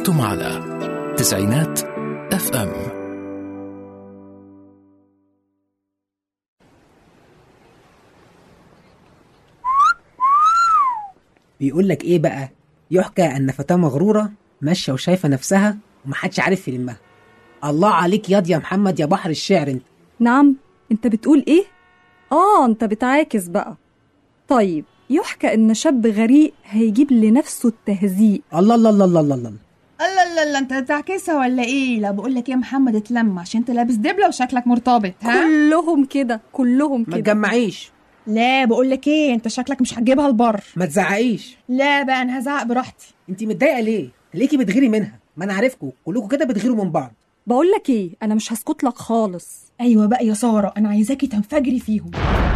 أنتم على تسعينات اف ام بيقول لك ايه بقى يحكى ان فتاة مغرورة ماشية وشايفة نفسها ومحدش عارف يلمها الله عليك ياض يا محمد يا بحر الشعر انت نعم انت بتقول ايه اه انت بتعاكس بقى طيب يحكى ان شاب غريق هيجيب لنفسه التهزيء الله الله الله الله الله, الله. لا لا لا انت بتعكسها ولا ايه لا بقول لك يا محمد اتلم عشان انت لابس دبله وشكلك مرتبط ها كلهم كده كلهم ما كده تجمعيش لا بقول لك ايه انت شكلك مش هتجيبها البر ما تزعقيش لا بقى انا هزعق براحتي انت متضايقة ليه ليكي بتغيري منها ما انا عارفكم كلكم كده بتغيروا من بعض بقول لك ايه انا مش هسكت لك خالص ايوه بقى يا ساره انا عايزاكي تنفجري فيهم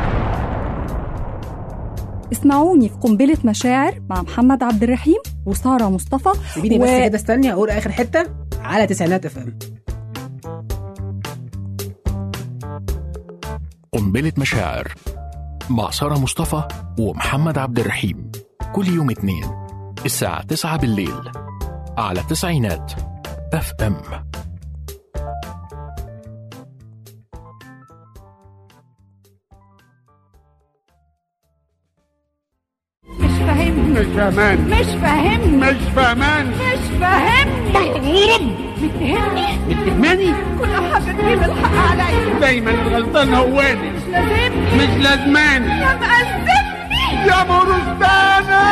اسمعوني في قنبلة مشاعر مع محمد عبد الرحيم وسارة مصطفى سيبيني بس كده استني اقول اخر حتة على تسعينات اف ام قنبلة مشاعر مع سارة مصطفى ومحمد عبد الرحيم كل يوم اثنين الساعة 9 بالليل على تسعينات اف ام مش فاهمني مش فاهمان مش فاهمني مش فاهمان مش فاهمني مغرورم بتهمني بتهماني كل حاجة تجيب الحق عليا دايما الغلطان هو انا مش لازمني مش لازماني يا مأزمني يا مرستاني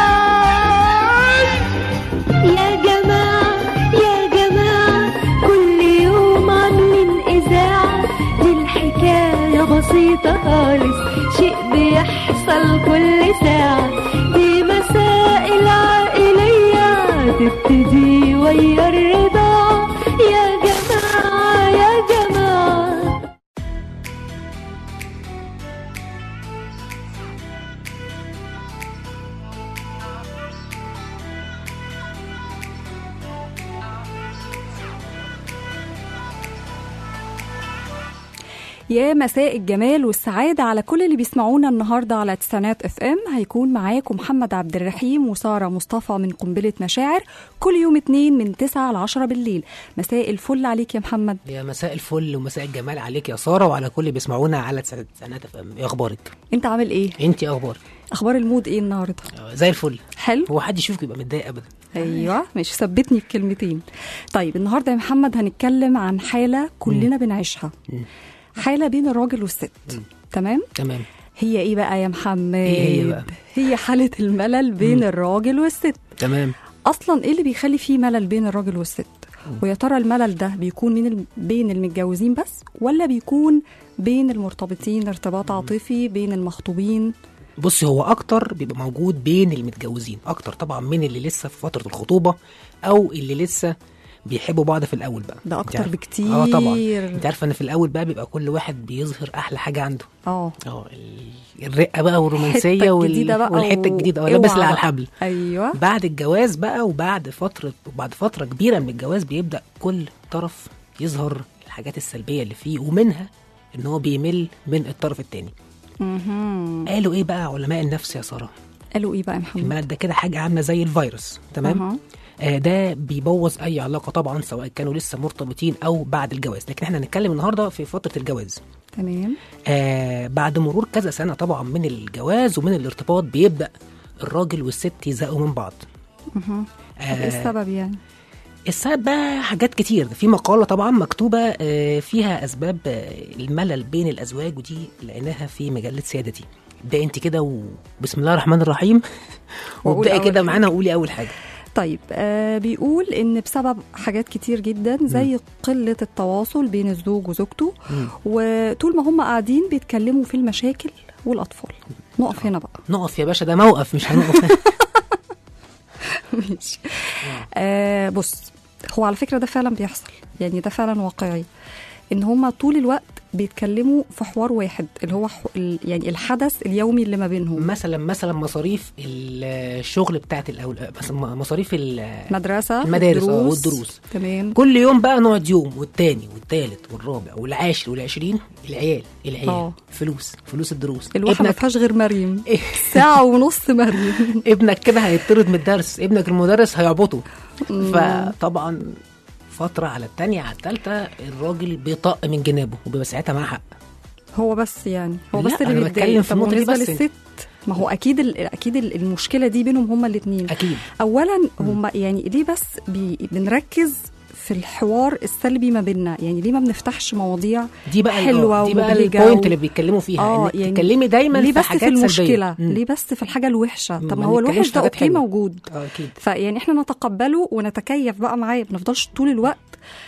يا جماعة يا جماعة كل يوم عاملين إذاعة دي الحكاية بسيطة خالص شيء بيحصل كل ساعة دي مسائل عائلية تبتدي ويا الرضا يا جماعة يا جماعة يا مساء الجمال والسعادة على كل اللي بيسمعونا النهاردة على تسعينات اف ام هيكون معاكم محمد عبد الرحيم وسارة مصطفى من قنبلة مشاعر كل يوم اتنين من 9 ل 10 بالليل مساء الفل عليك يا محمد يا مساء الفل ومساء الجمال عليك يا سارة وعلى كل اللي بيسمعونا على تسعينات اف ام ايه اخبارك انت عامل ايه انت ايه اخبارك اخبار المود ايه النهاردة آه، زي الفل حلو هو حد يشوفك يبقى متضايق ابدا ايوه مش ثبتني بكلمتين طيب النهارده يا محمد هنتكلم عن حالة كلنا بنعيشها حالة بين الراجل والست تمام تمام هي ايه بقى يا محمد إيه هي بقى؟ هي حالة الملل بين الراجل والست تمام اصلا ايه اللي بيخلي فيه ملل بين الراجل والست ويا ترى الملل ده بيكون من الم... بين المتجوزين بس ولا بيكون بين المرتبطين ارتباط عاطفي بين المخطوبين بص هو اكتر بيبقى موجود بين المتجوزين اكتر طبعا من اللي لسه في فتره الخطوبه او اللي لسه بيحبوا بعض في الاول بقى ده أنت أكتر عارفة- بكتير. اه طبعا انت عارفه ان في الاول بقى بيبقى كل واحد بيظهر احلى حاجه عنده اه اه ال- الرقه بقى والرومانسيه حتة وال... جديدة بقى والحته و- الجديده اه اوعى لابس اللي على بقى. الحبل ايوه بعد الجواز بقى وبعد فتره وبعد فتره كبيره من الجواز بيبدا كل طرف يظهر الحاجات السلبيه اللي فيه ومنها ان هو بيمل من الطرف التاني مهم. قالوا ايه بقى علماء النفس يا ساره قالوا ايه بقى يا محمد الملل ده كده حاجه عامله زي الفيروس تمام أها. آه ده بيبوظ اي علاقه طبعا سواء كانوا لسه مرتبطين او بعد الجواز لكن احنا هنتكلم النهارده في فتره الجواز تمام آه بعد مرور كذا سنه طبعا من الجواز ومن الارتباط بيبدا الراجل والست يزهقوا من بعض مهم. طب ايه آه السبب يعني السبب بقى حاجات كتير في مقالة طبعا مكتوبة آه، فيها أسباب آه، الملل بين الأزواج ودي لقيناها في مجلة سيادتي ابدأ انت كده وبسم الله الرحمن الرحيم وأقول وابدأي أول كده حاجة. معانا وقولي أول حاجة طيب آه بيقول ان بسبب حاجات كتير جدا زي قله التواصل بين الزوج وزوجته مم. وطول ما هم قاعدين بيتكلموا في المشاكل والاطفال نقف هنا بقى نقف يا باشا ده موقف مش هنقف ماشي آه بص هو على فكره ده فعلا بيحصل يعني ده فعلا واقعي ان هما طول الوقت بيتكلموا في حوار واحد اللي هو حو... ال- يعني الحدث اليومي اللي ما بينهم مثلا مثلا مصاريف الشغل بتاعت الاول مثلا مصاريف ال- مدرسه المدارس اه الدروس. والدروس تمام كل يوم بقى نقعد يوم والتاني والتالت والرابع والعاشر والعشرين العيال العيال آه. فلوس فلوس الدروس الواحد ما ابنك فيهاش غير مريم إيه. ساعه ونص مريم ابنك كده هيطرد من الدرس ابنك المدرس هيعبطه فطبعا فترة على التانية على التالتة الراجل بيطق من جنابه وبيبقى ساعتها معاه حق هو بس يعني هو لا، بس اللي أنا بيتضايق بتكلم في طب النقطة دي بالنسبه بس. للست ما هو اكيد ال... اكيد ال- المشكله دي بينهم هما الاثنين أكيد اولا هم يعني ليه بس بي... بنركز في الحوار السلبي ما بيننا يعني ليه ما بنفتحش مواضيع دي بقى حلوة دي بقى ومبهجة البوينت و- اللي بيتكلموا فيها اه انك يعني تتكلمي دايما ليه في بس في حاجات المشكله سلبية. مم. ليه بس في الحاجه الوحشه مم، طب ما ما هو نتكلمش الوحش في ده حاجات اوكي حلوة. موجود اه اكيد فيعني احنا نتقبله ونتكيف بقى معاه ما نفضلش طول الوقت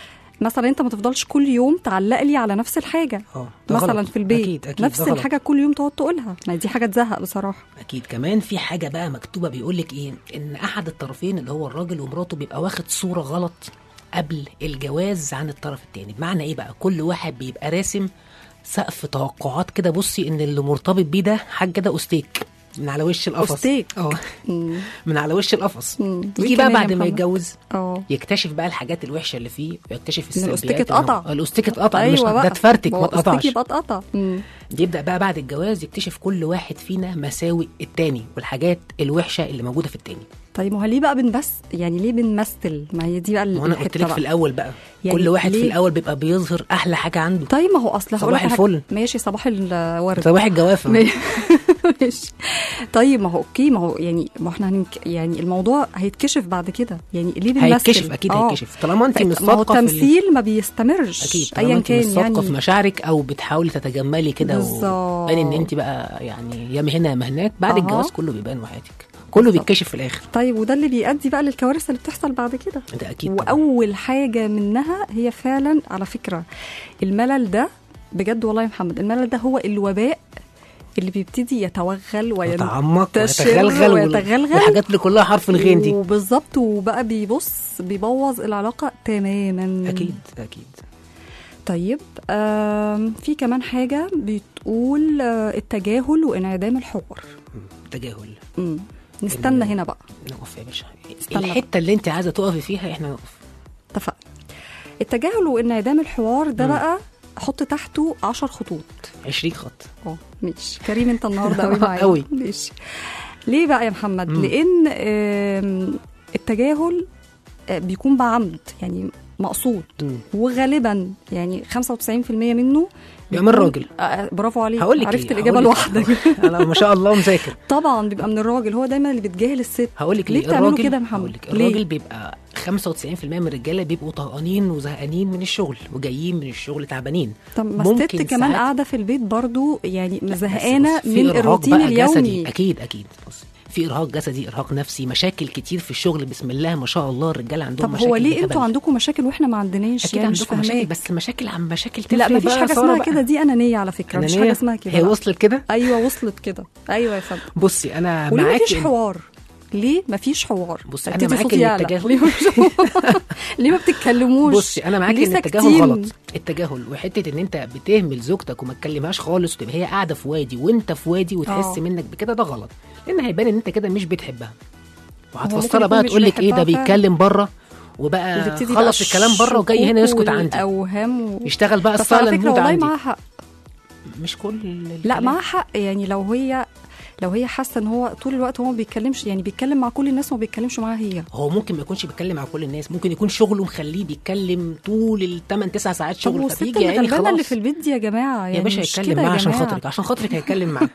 مثلا انت ما تفضلش كل يوم تعلق لي على نفس الحاجه اه ده مثلا غلط. في البيت أكيد أكيد نفس ده غلط. الحاجه كل يوم تقعد تقولها ما دي حاجه تزهق بصراحه اكيد كمان في حاجه بقى مكتوبه بيقول لك ايه ان احد الطرفين اللي هو الراجل ومراته بيبقى واخد صوره غلط قبل الجواز عن الطرف التاني بمعنى ايه بقى كل واحد بيبقى راسم سقف توقعات كده بصي ان اللي مرتبط بيه ده حاجه كده استيك من على وش القفص أستيك. اه مم. من على وش القفص مم. يجي وإيه بقى كمان يا بعد ما محمد؟ يتجوز اه يكتشف بقى الحاجات الوحشه اللي فيه ويكتشف إن السلبيات الأستيك إن هو- اتقطع. آه، الاستيك اتقطع ايوه مش بقى ده اتفرتك هو ما الأستيك اتقطعش يبقى اتقطع مم. يبدا بقى بعد الجواز يكتشف كل واحد فينا مساوئ التاني والحاجات الوحشه اللي موجوده في التاني طيب ما هو ليه بقى بنبس يعني ليه بنمثل ما هي دي بقى ما انا قلت الحته لك في بقى الاول بقى يعني كل واحد في ليه؟ الاول بيبقى بيظهر احلى حاجه عنده طيب ما هو اصل هقول صباح لك على حاجة. الفل. ماشي صباح الورد صباح الجوافه ماشي. ماشي طيب ما هو اوكي ما هو يعني ما احنا هنك... يعني الموضوع هيتكشف بعد كده يعني ليه بنمثل هيتكشف اكيد آه. هيتكشف طالما انت مش ما هو صادقه في ال- التمثيل ما بيستمرش اكيد طالما ايا انت كان مش صادقه يعني في مشاعرك او بتحاولي تتجملي كده بالظبط. وبان ان انت بقى يعني يا هنا يا ما هناك بعد أها. الجواز كله بيبان وحياتك كله بالظبط. بيتكشف في الاخر طيب وده اللي بيؤدي بقى للكوارث اللي بتحصل بعد كده ده اكيد طبعاً. واول حاجه منها هي فعلا على فكره الملل ده بجد والله يا محمد الملل ده هو الوباء اللي بيبتدي يتوغل يتعمق وينتشر ويتغلغل وال- ويتغلغل والحاجات اللي كلها حرف الغين دي وبالظبط وبقى بيبص بيبوظ العلاقه تماما اكيد اكيد طيب آم، في كمان حاجه بتقول آه، التجاهل وانعدام الحوار تجاهل مم. نستنى هنا بقى نقف يا باشا استنى الحته اللي انت عايزه تقفي فيها احنا نقف اتفقنا التجاهل وانعدام الحوار ده بقى حط تحته عشر خطوط 20 خط اه ماشي كريم انت النهارده قوي معايا قوي. ماشي ليه بقى يا محمد مم. لان آم، التجاهل آه، بيكون بعمد يعني مقصود مم. وغالبا يعني 95% منه بيبقى من بيكون- الراجل. آه، برافو عليك هقول لك عرفت ليه؟ الاجابه هقول لك- لوحدك انا ما شاء الله مذاكر طبعا بيبقى من الراجل هو دايما اللي بيتجاهل الست هقول لك ليه ليه بتعملوا الراجل كده يا محمد؟ هقول لك ليه؟ الراجل بيبقى 95% من الرجاله بيبقوا طهقانين وزهقانين من الشغل وجايين من الشغل تعبانين طب ما ممكن الست كمان ساعات- قاعده في البيت برضو يعني بس زهقانه بص، في من إرهاق الروتين بقى جسدي. اليومي اكيد اكيد بص في ارهاق جسدي ارهاق نفسي مشاكل كتير في الشغل بسم الله ما شاء الله الرجاله عندهم طب مشاكل هو ليه بالهبل. انتوا عندكم مشاكل واحنا ما عندناش اكيد يعني مش عندكم مشاكل فاهماك بس مشاكل عن مشاكل تفرق لا مفيش بقى حاجه سارة اسمها بقى. كده دي انانيه على فكره مش أنانية؟ حاجه اسمها كده هي لا. وصلت كده ايوه وصلت كده ايوه يا فندم بصي انا وليه معاك مفيش إن- حوار ليه مفيش حوار بص، أنا ابتدي معاك صوتي إن يعلى. التجاهل- ليه مفيش حوار؟ ليه ما بتتكلموش بصي انا معاك ليه ان التجاهل ساكتين؟ غلط التجاهل وحته ان انت بتهمل زوجتك وما تكلمهاش خالص وتبقى هي قاعده في وادي وانت في وادي وتحس آه. منك بكده ده غلط لان هيبان ان انت كده مش بتحبها ممكن وهتفسرها يكون بقى مش تقول لك ايه ده بيحبها فعلا. بيتكلم بره وبقى وتبتدي بقى خلص الكلام بره وجاي هنا الشكوك يسكت عندي والاوهام و... يشتغل بقى بس على السايلنت فكره مود والله عندي معاها حق مش كل لا الكلام. معاها حق يعني لو هي لو هي حاسه ان هو طول الوقت هو ما بيتكلمش يعني بيتكلم مع كل الناس وما بيتكلمش معاها هي هو ممكن ما يكونش بيتكلم مع كل الناس ممكن يكون شغله مخليه بيتكلم طول الثمان تسع ساعات طب شغل والست فبيجي يا اللي عيني غلبانه اللي خلاص في البيت دي يا جماعه يعني يا باشا مش يتكلم كده يا معاه عشان جماعة. خاطرك عشان خاطرك هيتكلم معاه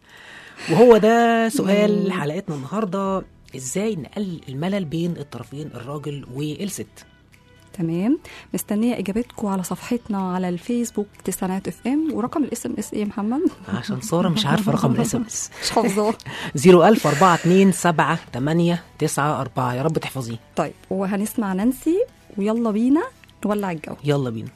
وهو ده سؤال حلقتنا النهارده ازاي نقلل الملل بين الطرفين الراجل والست تمام مستنيه اجابتكم على صفحتنا على الفيسبوك تسعينات اف ام ورقم الاس ام اس ايه يا محمد عشان ساره مش عارفه رقم الاس ام اس مش حافظاه 01000 42 7 8 9 4 يا رب تحفظيه طيب وهنسمع نانسي ويلا بينا نولع الجو يلا بينا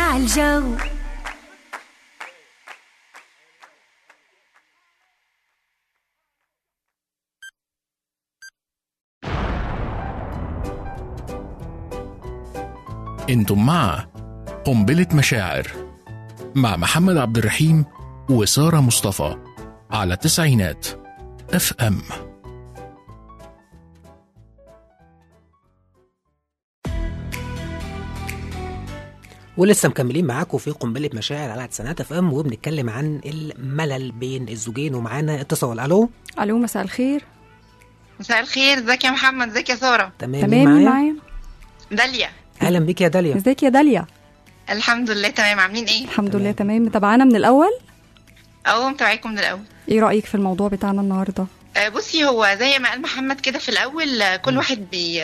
عالجو انتم مع قنبلة مشاعر مع محمد عبد الرحيم وسارة مصطفى على تسعينات اف ام ولسه مكملين معاكم في قنبله مشاعر على سنات اف ام وبنتكلم عن الملل بين الزوجين ومعانا اتصال الو الو مساء الخير مساء الخير ازيك يا محمد ازيك يا ساره تمام تمام مين مين معايا معايا داليا اهلا بيك يا داليا ازيك يا داليا الحمد لله تمام عاملين ايه الحمد لله تمام متابعانا من الاول اهو متابعيكم من الاول ايه رايك في الموضوع بتاعنا النهارده آه، بصي هو زي ما قال محمد كده في الاول آه، كل واحد بي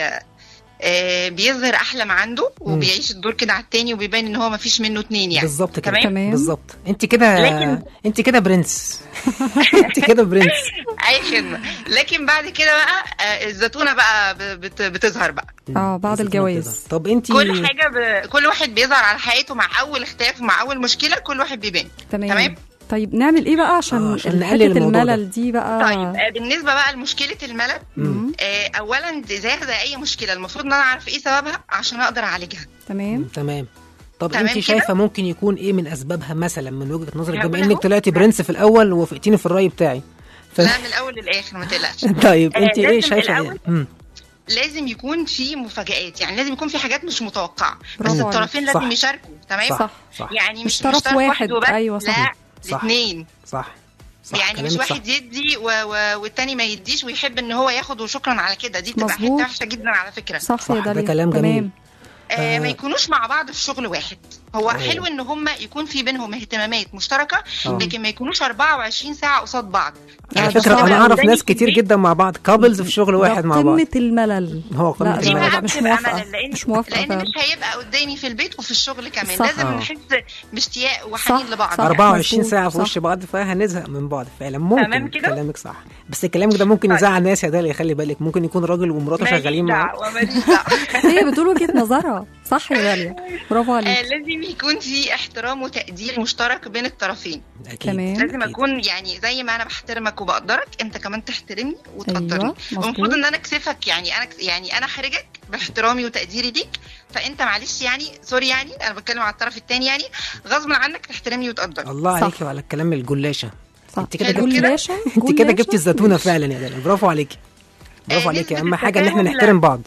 آه، بيظهر احلى ما عنده وبيعيش الدور كده على التاني وبيبين ان هو ما فيش منه اتنين يعني بالظبط كده تمام تمام. بالظبط انت كده لكن- انت كده برنس انت كده برنس اي خدمه لكن بعد كده بقى آه، الزتونه بقى ب- بت- بتظهر بقى اه بعد الجواز طب انت كل حاجه ب... كل واحد بيظهر على حقيقته مع اول اختلاف ومع اول مشكله كل واحد بيبان تمام تمام. طيب نعمل ايه بقى عشان, آه، عشان حتة نقلل الموضوع ده. الملل دي بقى طيب آه، بالنسبه بقى لمشكله الملل مم. آه، اولا زيها زي اي مشكله المفروض ان انا اعرف ايه سببها عشان اقدر اعالجها تمام تمام طب تمام انت كده؟ شايفه ممكن يكون ايه من اسبابها مثلا من وجهه نظرك هقول بما أهو. انك طلعتي برنس في الاول ووافقتيني في الراي بتاعي ف... لا من الاول للاخر ما تقلقش طيب آه، انت ايه لازم شايفه الأول ايه مم. لازم يكون في مفاجآت يعني لازم يكون في حاجات مش متوقعه بس برافو عليك. الطرفين صح. لازم يشاركوا تمام صح صح. صح يعني مش مش طرف واحد، وبس أيوة صح. لا صح. الاثنين صح صح يعني مش كلامك صح. واحد يدي و... و... والتاني ما يديش ويحب ان هو ياخد وشكرا على كده دي بتبقى مظبوط. حته وحشه جدا على فكره صح, صح، يا ده داليا كلام تمام. جميل. آه آه. ما يكونوش مع بعض في شغل واحد هو أوه. حلو ان هم يكون في بينهم اهتمامات مشتركه آه. لكن ما يكونوش 24 ساعه قصاد بعض على لا، ده فكره صعب انا أوي. اعرف زي ناس في كتير البيت. جدا مع بعض كابلز في شغل واحد ده مع بعض قمة الملل هو قمة لا، دي الملل. لا، بقى لا، مش بتبقى موافقة. ملل لان مش موافقة لان فعلا. مش هيبقى قدامي في البيت وفي الشغل كمان صح. لازم آه. نحس باشتياق وحنين صح، لبعض صح. 24 مظبوط، ساعة في صح. وش بعض فهنزهق من بعض فعلا ممكن تمام كده؟ كلامك صح بس كلامك ده ممكن طيب. يزعل ناس يا داليا خلي بالك ممكن يكون راجل ومراته ماليش شغالين مع دعوة، ماليش دعوة. هي بتقول وجهة نظرها صح يا داليا برافو آه، عليك لازم يكون في احترام وتقدير مشترك بين الطرفين اكيد تمام. لازم أكيد. اكون يعني زي ما انا بحترمك وبقدرك انت كمان تحترمني وتقدرني أيوة، مظبوط. المفروض ان انا اكسفك يعني انا يعني انا خارجك باحترامي وتقديري ليك فانت معلش يعني سوري يعني انا بتكلم على الطرف الثاني يعني غصب عنك تحترمني وتقدرني الله صح. عليكي وعلى الكلام الجلاشة صح انت كده حلو جبتي كده؟ جلاشة انت كده جلاشة. جبتي الزتونة فعلا يا داليا برافو عليكي برافو آه، عليكي نسبة اهم حاجة ان احنا التفاهم نحترم بعض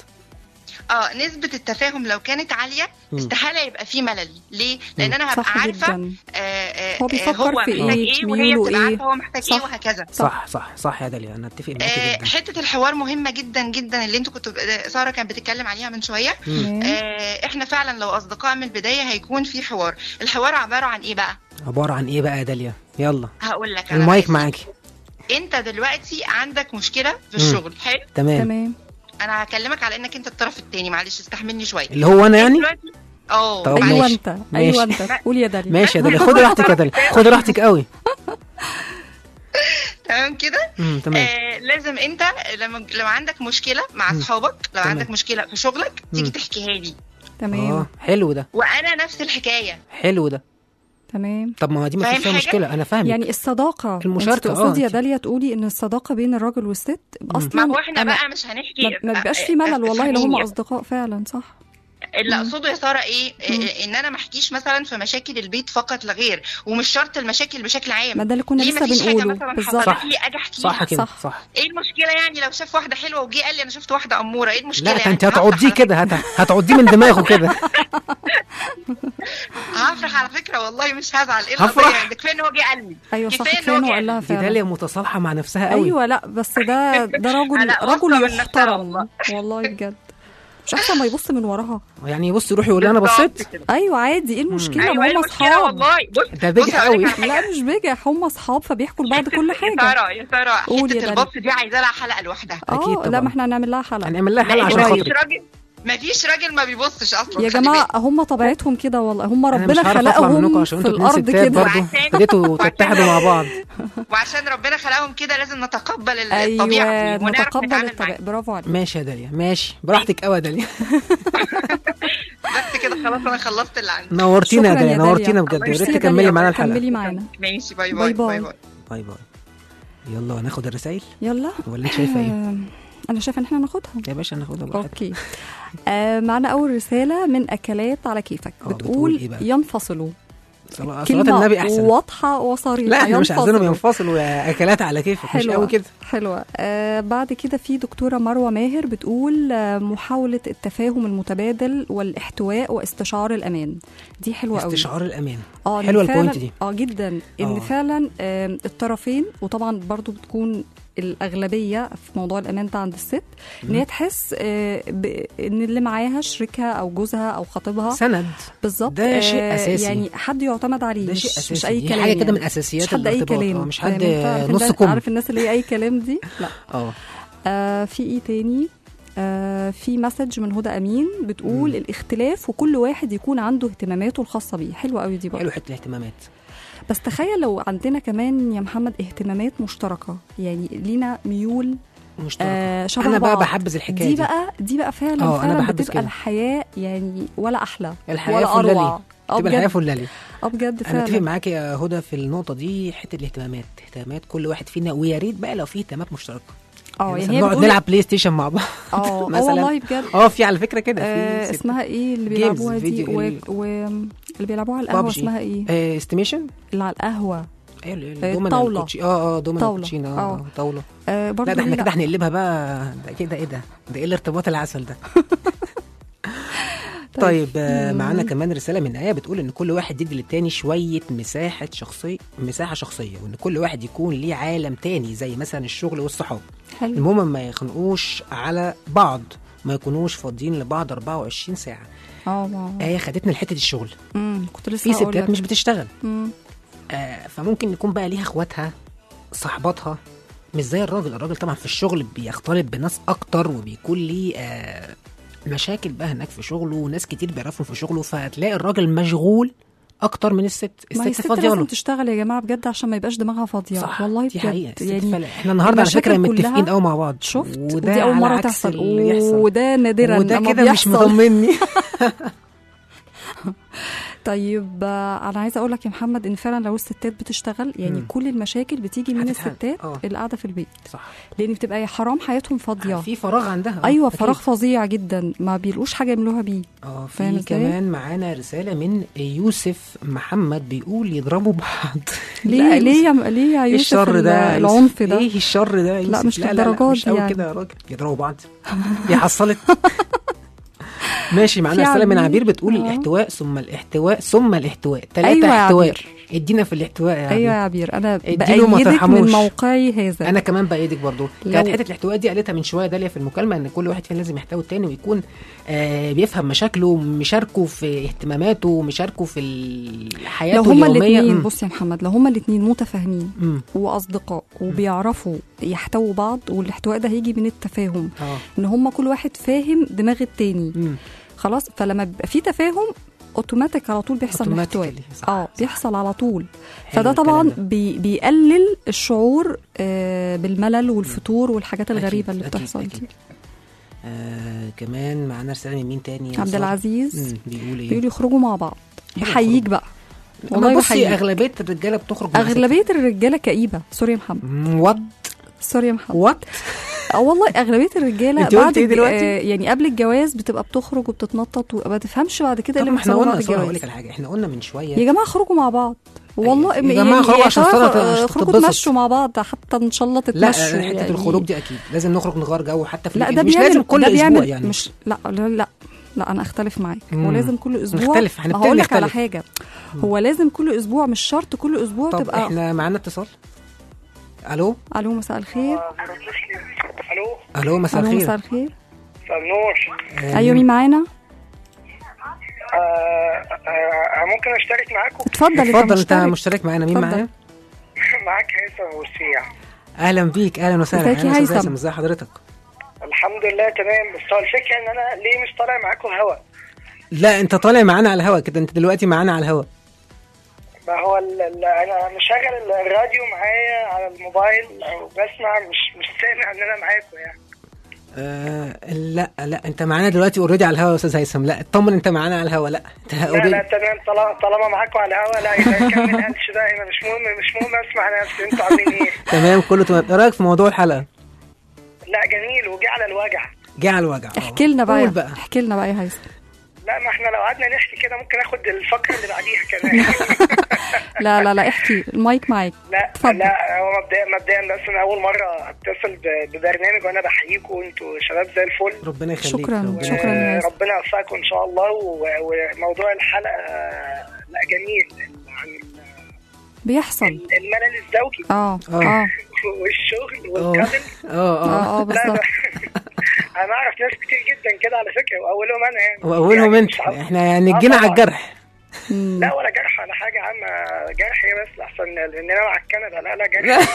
اه نسبة التفاهم لو كانت عالية مم. استحالة يبقى في ملل ليه؟ لان انا هبقى صح عارفة جدا آه، آه، هو آه، بيفكر هو في محتاج إيه، ايه وهي ميوله بتبقى إيه. عارفة هو محتاج ايه صح. وهكذا صح صح صح يا داليا انا اتفق معاكي آه، جدا حتة الحوار مهمة جدا جدا اللي انتوا كنتوا آه، سارة كانت بتتكلم عليها من شوية تمام. آه، احنا فعلا لو اصدقاء من البداية هيكون في حوار الحوار عبارة عن ايه بقى؟ عبارة عن ايه بقى يا داليا يلا هقول لك على المايك حاجة. معاكي انت دلوقتي عندك مشكلة في مم. الشغل حلو تمام تمام انا هكلمك على انك انت الطرف التاني معلش استحملني شوية اللي هو انا يعني دلوقتي اه طب ايوه ماشي. انت ماشي. ايوه انت قول يا داليا ماشي يا داليا خدي راحتك يا داليا خدي راحتك قوي تمام كده امم تمام آه لازم انت لما لو عندك مشكله مع مم. اصحابك لو تمام. عندك مشكله في شغلك تيجي مم. تحكيها لي تمام اه حلو ده وانا نفس الحكايه حلو ده تمام طب ما هو دي ما فاهم فيش فيها حاجة؟ مشكلة انا فاهمك يعني الصداقة المشاركة، انت اه، تقصدي يا انت- داليا تقولي ان الصداقة بين الراجل والست اصلا ما هو احنا أنا بقى مش هنحكي ما- ما بيبقاش في آه، ملل والله لو هم افهميني. اصدقاء فعلا صح اللي اقصده يا ساره ايه مم. آه، ان انا ما احكيش مثلا في مشاكل البيت فقط لا غير ومش شرط المشاكل بشكل عام ما ده اللي كنا ليه لسه مفيش حاجه بنقوله مثلا بالظبط حصلت لي اجي احكيها صح كده صح. صح ايه المشكله يعني لو شاف واحده حلوه وجي قال لي انا شفت واحده اموره ايه المشكله لا ده يعني انت هفرح هتعضيه على كده هت... هتعضيه من دماغه كده هفرح على فكره والله مش هزعل ايه هفرح. القضيه يعني ده كفايه ان هو جه قال لي ايوه صح كفاية إن كفايه هو انه جه قال لها دي فعلا داليا متصالحة مع نفسها قوي ايوه لا بس ده ده رجل لا، واثقة من رجل نفسها يحترم والله. والله بجد مش احسن ما يبص من وراها يعني بص يروح يقول لي انا بصيت بالظبط كده. ايوه عادي ايه المشكله ايوه ما ايه هم المشكله اصحاب والله بص ده بص بجح هقول لك قوي. على حاجة. لا مش بجح هم اصحاب فبيحكوا لبعض كل يا حاجه ساره يا ساره قول يا حته داليا. البص دي عايزه لها حلقه لوحدها أكيد اه طبعا. لا ما احنا هنعمل لها حلقه هنعمل لها لا حلقة عشان مفيش خاطرك راجل مفيش راجل ما بيبصش اصلا يا خلي جماعه بالك. هم طبيعتهم كده والله هم انا مش ربنا هعرف اطلع منكم خلقهم عشان في انتوا اتنين الارض ستات كده برضه وعشان- ابتديتوا وعشان- تتحدوا مع بعض وعشان ربنا خلقهم كده لازم نتقبل ال- الطبيعه ايوه دي ونعرف نتقبل نتعامل الطبيعه معاها برافو عليك ماشي يا داليا ماشي براحتك قوي يا داليا بس كده خلاص انا خلصت اللي عندي نورتينا يا شكراً داليا يا داليا. نورتينا بجد يا ميرسي ريت يا تكملي داليا. معانا الحلقه كملي معانا ماشي باي باي باي باي. باي باي باي باي يلا هناخد الرسائل يلا ولا انت شايفه ايه آه، انا شايفه ان احنا ناخدها يا باشا ناخدها براحتك اوكي آه معنا اول رساله من اكلات على كيفك آه، بتقول بتقول إيه بقى؟ ينفصلوا صلاة كلمه صلاة النبي احسن واضحه وصريحه لا احنا مش عايزينهم ينفصلوا. ينفصلوا يا اكلات على كيفك مش حلوة قوي كده حلوة آه بعد كده في دكتورة مروة ماهر بتقول آه محاولة التفاهم المتبادل والاحتواء واستشعار الأمان دي حلوة قوي استشعار الامان اه إن حلوة فعلاً- البوينت دي. اه جدا ان آه. فعلا آه الطرفين وطبعا برضو بتكون الاغلبيه في موضوع الامان ده عند الست ان هي تحس آه ب- ان اللي معاها شريكها او جوزها او خطيبها سند بالظبط ده شيء آه، أساسي. يعني حد يعتمد عليه ده مش, شيء اساسي مش اي دي كلام حاجه كده يعني. من اساسيات مش حد اي الارتباط. كلام آه، مش فاهم حد أنت؟ عارف نص الناس- كم عارف الناس اللي هي اي كلام دي لا اه آه في ايه تاني آه في مسج من هدى امين بتقول الاختلاف وكل واحد يكون عنده اهتماماته الخاصه بيه حلوه قوي دي برضه حلو حته الاهتمامات بس تخيل لو عندنا كمان يا محمد اهتمامات مشتركه يعني لينا ميول مشتركه آه شبه انا بقى بعض. بحبذ الحكايه دي دي بقى دي بقى فعلا آه، أنا فعلا بحبذ بتبقى كده. الحياه يعني ولا احلى الحياه ولا فلالي اروع اه تبقى الحياه بجد فلالي اه بجد انا اتفق فعلا معاك يا هدى في النقطه دي حته الاهتمامات اهتمامات كل واحد فينا ويا ريت بقى لو في اهتمامات مشتركه اه مثلاً يعني هي نقعد بتقول نلعب بلاي ستيشن مع بعض اه آه مثلاً. والله بجد اه في على فكره كده آه في ست- اسمها ايه اللي Games، بيلعبوها دي فيديو و... ال- و... اللي بيلعبوها على القهوه PUBG. اسمها ايه آه استيميشن اللي على القهوه ايوه ال- آه، الدومينو الطاولة. الكوتشي- اه اه دومينو طاولة. كوتشينه اه آه. آه، طاوله آه برضه لا ده احنا دي كده هنقلبها بقى ده كده ايه ده ده ايه الارتباط العسل ده طيب آه، معانا كمان رساله من ايه بتقول ان كل واحد يدي للتاني شويه مساحه شخصيه مساحه شخصيه وان كل واحد يكون ليه عالم تاني زي مثلا الشغل والصحاب حلو المهم ما يخنقوش على بعض ما يكونوش فاضيين لبعض 24 ساعه اه ما- ايه خدتنا لحته الشغل امم كنت لسه في هقول ستات لك. مش بتشتغل مم. آه فممكن يكون بقى ليها اخواتها صحباتها مش زي الراجل الراجل طبعا في الشغل بيختلط بناس اكتر وبيكون ليه آه مشاكل بقى هناك في شغله وناس كتير بيعرفوا في شغله فهتلاقي الراجل مشغول اكتر من الست ما هي الست الست فاضيه لازم له تشتغل يا جماعه بجد عشان ما يبقاش دماغها فاضيه صح والله دي بجد حقيقه الست يعني فعلا. احنا النهارده على المشاكل فكره متفقين كلها قوي مع بعض شفت وده ودي اول على مره عكس تحصل اللي يحصل وده نادرا وده لما كده مش بيحصل. مطمني طيب آه، انا عايزه اقول لك يا محمد ان فعلا لو الستات بتشتغل يعني مم. كل المشاكل بتيجي من هتتحل. الستات آه. اللي قاعده في البيت صح لان بتبقى يا حرام حياتهم فاضيه في فراغ عندها آه، ايوه أكيد. فراغ فظيع جدا ما بيلقوش حاجه يعملوها بيه اه فاهم في إزاي؟ كمان معانا رساله من يوسف محمد بيقول يضربوا بعض لا ليه يا ليه يا ليه يا ايه يوسف الشر ده يا يوسف؟ العنف ده ايه الشر ده يا يوسف مش لا لا, للدرجات لا مش دي قوي يعني. كده يا راجل يضربوا بعض دي حصلت ماشي معانا في رساله من عبير. عبير بتقول آه. الاحتواء ثم الاحتواء ثم الاحتواء ثلاثه أيوة يا احتواء عبير. ادينا في الاحتواء يا ايوه يا عبير عبير انا اديله ما بايدك من ترحموش. موقعي هذا انا كمان بايدك برضو لو- كانت حته الاحتواء دي قالتها من شويه داليا في المكالمه ان كل واحد فينا لازم يحتوي التاني ويكون آه بيفهم مشاكله مشاركه في اهتماماته مشاركه في ال- حياته لو هما اليوميه الاثنين مم. بص يا محمد لو هما الاثنين متفاهمين مم. واصدقاء وبيعرفوا يحتووا بعض والاحتواء ده هيجي من التفاهم اه ان هما كل واحد فاهم دماغ التاني مم. خلاص فلما بيبقى في تفاهم اوتوماتيك على طول بيحصل احتواء Automatically. صح، اه صح. بيحصل على طول حلو فده طبعا الكلام ده. بي بيقلل الشعور آه بالملل والفتور والحاجات أكيد، الغريبه اللي أكيد، بتحصل أكيد. دي آه كمان معانا رساله من مين تاني يا عبد سارة؟ العزيز مم، بيقول ايه بيقولوا يخرجوا مع بعض يخرجوا. بحييك بقى والله والله بصي بحييك اغلبيه الرجاله بتخرج مع ست. اغلبيه الرجاله كئيبه سوري يا محمد مم، وات سوري يا محمد وات اه والله اغلبيه الرجاله انت بعد قلتي ايه الج- دلوقتي؟ آه يعني قبل الجواز بتبقى بتخرج وبتتنطط وما تفهمش بعد كده ايه طب اللي ما احنا بيحصل قلنا بعد سارة هقول الجواز لك على حاجه احنا قلنا من شويه يا جماعه اخرجوا مع بعض والله يا جماعة خرجوا عشان خلاص، سارة آه، عشان اخرجوا تتبسط. تمشوا مع بعض حتى ان شاء الله لا تتمشوا حته يعني. الخروج دي اكيد لازم نخرج نغير جو حتى في لا الإيه- ده مش بيعمل لازم كل ده اسبوع بيعمل يعني مش لا لا لا لا انا اختلف معاك هو مم. لازم كل اسبوع نختلف، ما هنبتدي هقول لك على نختلف. حاجه هو لازم كل اسبوع مش شرط كل اسبوع طب تبقى احنا معانا اتصال الو الو مساء الخير الو الو مساء الو الخير مساء الخير مساء النور آه، ايوه مين معانا آه آه ممكن اشترك معاكم اتفضل انت اتفضل انت مشترك. مشترك معانا مين اتفضل. معانا معاك هيثم وسيع اهلا بيك اهلا وسهلا ازيك يا أهلاً أستاذ هيثم؟ ازي حضرتك الحمد لله تمام بس هو الفكره ان انا ليه مش طالع معاكم هوا لا انت طالع معانا على الهوا كده انت دلوقتي معانا على الهوا ما هو ال- ال- انا مشغل الراديو معايا على الموبايل او بسمع مش مش سامع ان انا معاكم يعني آه لا لا انت معانا دلوقتي اوريدي على الهوا يا استاذ هيثم لا اطمن انت معانا على الهوا لا انت لا already- لا تمام طالما طالما معاكم على الهوا لا يبقى نكمل قلش ده يبقى مش مهم مش مهم اسمع نفسي انتوا عاملين ايه تمام كله تمام ايه رايك في موضوع الحلقه لا جميل وجه على الوجع جه على الوجع آه. احكي لنا بقى قول بقى احكي لنا بقى يا هيثم لا ما احنا لو قعدنا نحكي كده ممكن اخد الفقره اللي بعديها كمان لا لا لا احكي المايك معاك لا اتفضل. لا هو مبدئيا مبدئيا بس انا اول مره اتصل ب- ببرنامج وانا بحييكم وانتوا شباب زي الفل ربنا يخليك شكراً، ربنا شكراً. يخليك. يا ياسر. ربنا يوفقكم ان شاء الله و- وموضوع الحلقه لا جميل عن بيحصل الملل الزوجي اه آه. اه والشغل اه والكابل اه اه اه اه لا بالظبط لا انا اعرف ناس كتير جدا كده على فكره واولهم انا يعني واولهم يعني انت مش عارف- احنا يعني آه جينا على طبعاً. الجرح مم. لا ولا جرح ولا حاجه يا عم جرح ايه بس احسن لان انا على الكنبه لا لا جرح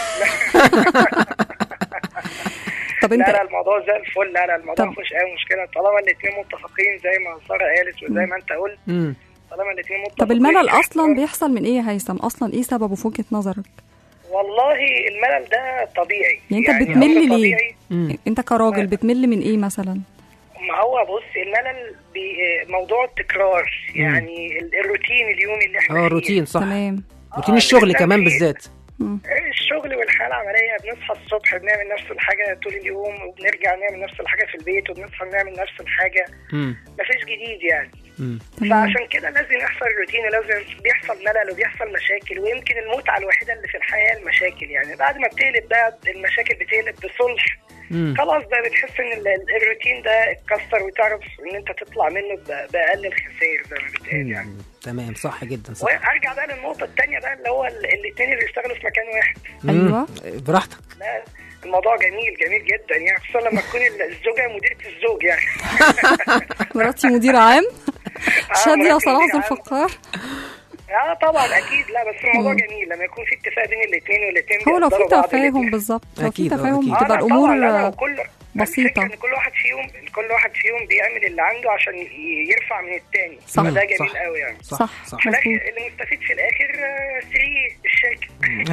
طب لا لا انت الموضوع زي الفل لا لا الموضوع طب- مفيش اي مشكله طالما الاثنين متفقين زي ما ساره قالت وزي ما انت قلت امم طالما الاثنين متفقين طب الملل اصلا بيحصل من ايه يا هيثم اصلا ايه سببه في وجهه نظرك والله الملل ده طبيعي يعني انت أمر بتمل ليه طبيعي. امم انت كراجل بتمل من ايه مثلا ما هو بص الملل بي- موضوع التكرار يعني ال- الروتين اليومي اللي احنا اه فيه. روتين صح تمام روتين آه، الشغل اللي كمان إحنا فيه. بالذات مم. الشغل والحياه العمليه بنصحى الصبح بنعمل نفس الحاجه طول اليوم وبنرجع نعمل نفس الحاجه في البيت وبنصحى نعمل نفس الحاجه امم مفيش جديد يعني امم تمام فعشان كده لازم يحصل روتين ولازم بيحصل ملل وبيحصل مشاكل ويمكن المتعه الوحيده اللي في الحياه المشاكل يعني بعد ما بتقلب بقى المشاكل بتقلب بصلح امم خلاص بقى بتحس ان ال- ال- الروتين ده اتكسر وتعرف ان انت تطلع منه ب- باقل الخسائر زي ما بتقال يعني تمام صح جدا صح وارجع بقى للنقطه الثانيه بقى اللي هو الاثنين اللي بيشتغلوا في مكان واحد مم. أيوة. براحتك لا الموضوع جميل جميل جدا يعني خصوصا لما تكون الزوجه مديره الزوج يعني مراتي مدير عام شادية مراتي صلاح مدير ذو عام. الفقار اه طبعا اكيد لا بس الموضوع جميل لما يكون في اتفاق بين الاثنين والاثنين هو لو في بيقدروا بعض تفاهم الاتنين. بالظبط لو في أكيد، آه، تفاهم أكيد. آه، بتبقى لا الامور طبعاً، لا، لا، وكل بسيطة. الفكرة ان كل واحد فيهم كل واحد فيهم بيعمل اللي عنده عشان ي- يرفع من التاني صح. فده جميل صح. قوي يعني صح صح. صح في الآخر مظبوط. اللي مستفيد في الاخر آه، سري الشاكر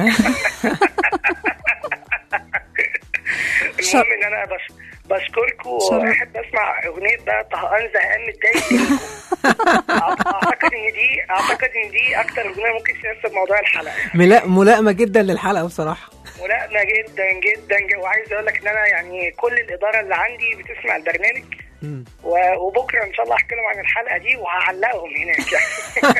شر- المهم ان انا بش بشكركم شر- واحب اسمع اغنيه بقى طهقان زهقان متضايق منكم. اعتقد ان دي اعتقد ان دي اكتر اغنيه ممكن تناسب موضوع الحلقه ملا- ملائمه جدا للحلقه بصراحه ملائمه جدا جدا جدا وعايز اقول لك ان انا يعني كل الاداره اللي عندي بتسمع البرنامج مم. و- وبكره ان شاء الله احكي لهم عن الحلقه دي وهعلقهم هناك يعني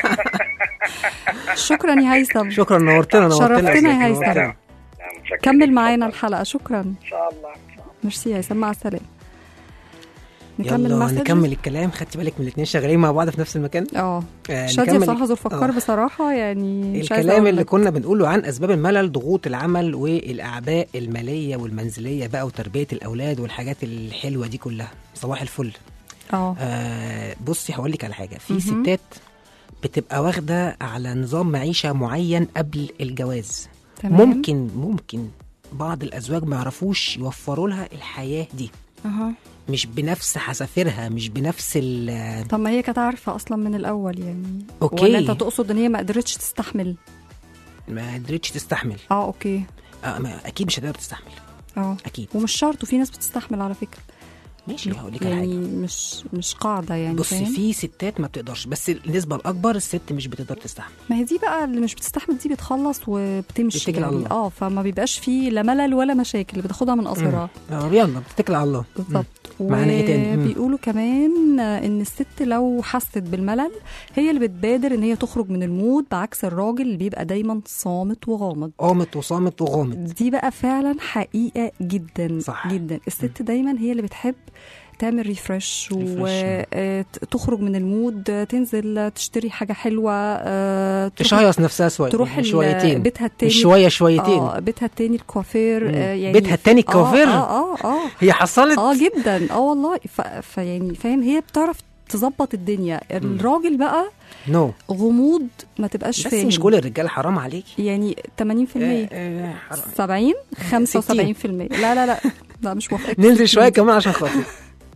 شكرا يا هيثم شكرا نورتنا نورتنا شرفتنا يا نورتنا. هيثم. لا، متشكر كمل جداً. معانا اتفضل. الحلقة شكرا ان شاء الله إن شاء الله. ميرسي يا هيثم مع السلامة نكمل يلا مسج نكمل الكلام خدتي بالك من الاثنين شغالين مع بعض في نفس المكان اه آه، شادية نكمل- صلاح ذو الفقار آه. بصراحة يعني مش عايزة الكلام أقول اللي لك. كنا بنقوله عن اسباب الملل ضغوط العمل والاعباء الماليه والمنزليه بقى وتربيه الاولاد والحاجات الحلوه دي كلها صباح الفل اه آه بصي هقول لك على حاجه في مهم. ستات بتبقى واخده على نظام معيشه معين قبل الجواز تمام ممكن ممكن بعض الازواج ما يعرفوش يوفروا لها الحياه دي اها مش بنفس حذافيرها مش بنفس ال طب ما هي كانت عارفة أصلا من الأول يعني أوكي. ولا أنت تقصد إن هي ما قدرتش تستحمل ما قدرتش تستحمل اه أوكي آه ما اكيد مش هتقدر تستحمل اه اكيد ومش شرط وفي ناس بتستحمل على فكرة ماشي هقول لك على يعني حاجه مش مش قاعدة يعني بصي فاهم؟ في ستات ما بتقدرش بس النسبه الاكبر الست مش بتقدر تستحمل ما هي دي بقى اللي مش بتستحمل دي بتخلص وبتمشي بتتكل على يعني الله. اه فما بيبقاش فيه لا ملل ولا مشاكل اللي بتاخدها من قصرها آه يلا بتتكل على الله بالظبط معانا إيه تاني؟ مم. وبيقولوا كمان ان الست لو حست بالملل هي اللي بتبادر ان هي تخرج من المود بعكس الراجل اللي بيبقى دايما صامت وغامض قامت وصامت وغامت دي بقى فعلا حقيقه جدا صح. جدا الست دايما هي اللي بتحب تعمل ريفرش Refresh. وتخرج من المود آه، تنزل تشتري حاجه حلوه آه، تروح- تشهيص نفسها شويه تروح ال- شويتين بيتها التاني مش شويه شويتين اه بيتها التاني الكوافير مم. آه يعني بيتها التاني الكوافير؟ اه اه اه, آه. هي حصلت اه جدا اه والله ف... فيعني فاهم هي بتعرف تظبط الدنيا الراجل بقى نو غموض ما تبقاش بس فاهم مش كل الرجاله حرام عليكي يعني 80% آه، آه، حرام. 70 75% لا لا لا لا مش موافقه ننزل شويه كمان عشان خاطر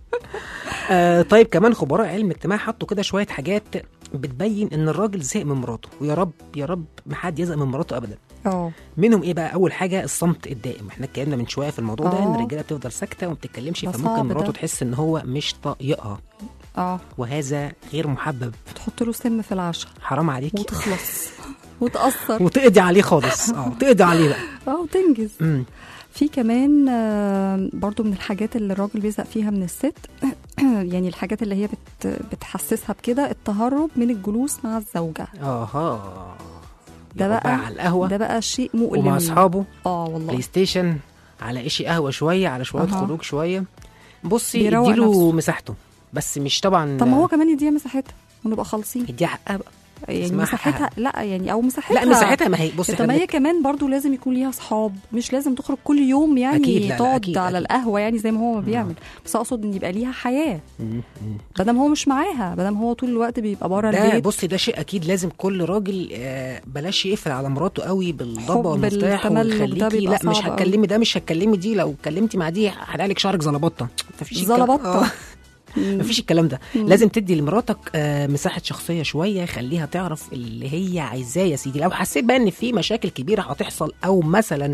آه طيب كمان خبراء علم اجتماع حطوا كده شويه حاجات بتبين ان الراجل زهق من مراته ويا رب يا رب ما حد يزهق من مراته ابدا اه منهم ايه بقى اول حاجه الصمت الدائم احنا اتكلمنا من شويه في الموضوع ده ان آه. الرجاله بتفضل ساكته وما بتتكلمش ده فممكن صعب مراته ده. تحس ان هو مش طايقها اه وهذا غير محبب تحط له سم في العشاء حرام عليكي وتخلص وتأثر وتقضي عليه خالص اه تقضي عليه بقى اه وتنجز مم. في كمان آه، برضو من الحاجات اللي الراجل بيزهق فيها من الست يعني الحاجات اللي هي بت بتحسسها بكده التهرب من الجلوس مع الزوجة اها ده يقعد بقى على القهوه ده بقى شيء مؤلم ومع اصحابه اه والله بلاي ستيشن على إشي قهوه شويه على شويه أها. خروج شويه بصي بيروق اديله نفسه. مساحته بس مش طبعا طب ما هو كمان يديها مساحتها ونبقى خالصين يديها حقها بقى يعني اسمها مساحتها لا يعني او مساحتها لا مساحتها ما هي بصي طب ما احنا هي كمان برضو لازم يكون ليها اصحاب مش لازم تخرج كل يوم يعني أكيد، لا، لا، تقعد أكيد، على أكيد. القهوه يعني زي ما هو ما بيعمل بس اقصد ان يبقى ليها حياه مم، مم. بدل هو مش معاها بدل هو طول الوقت بيبقى بره ده البيت بصي ده شيء اكيد لازم كل راجل آه، بلاش يقفل على مراته قوي بالضبه حب والمفتاح التملك ده ويخليكي بيبقى لا مش صعب أوي. هتكلمي ده مش هتكلمي دي لو اتكلمتي مع دي هنقلك شعرك زلبطه مفيش الكلام- زلبطة. آه. مفيش الكلام ده لازم تدي لمراتك آه، مساحه شخصيه شويه خليها تعرف اللي هي عايزاه يا سيدي لو حسيت بقى ان في مشاكل كبيره هتحصل او مثلا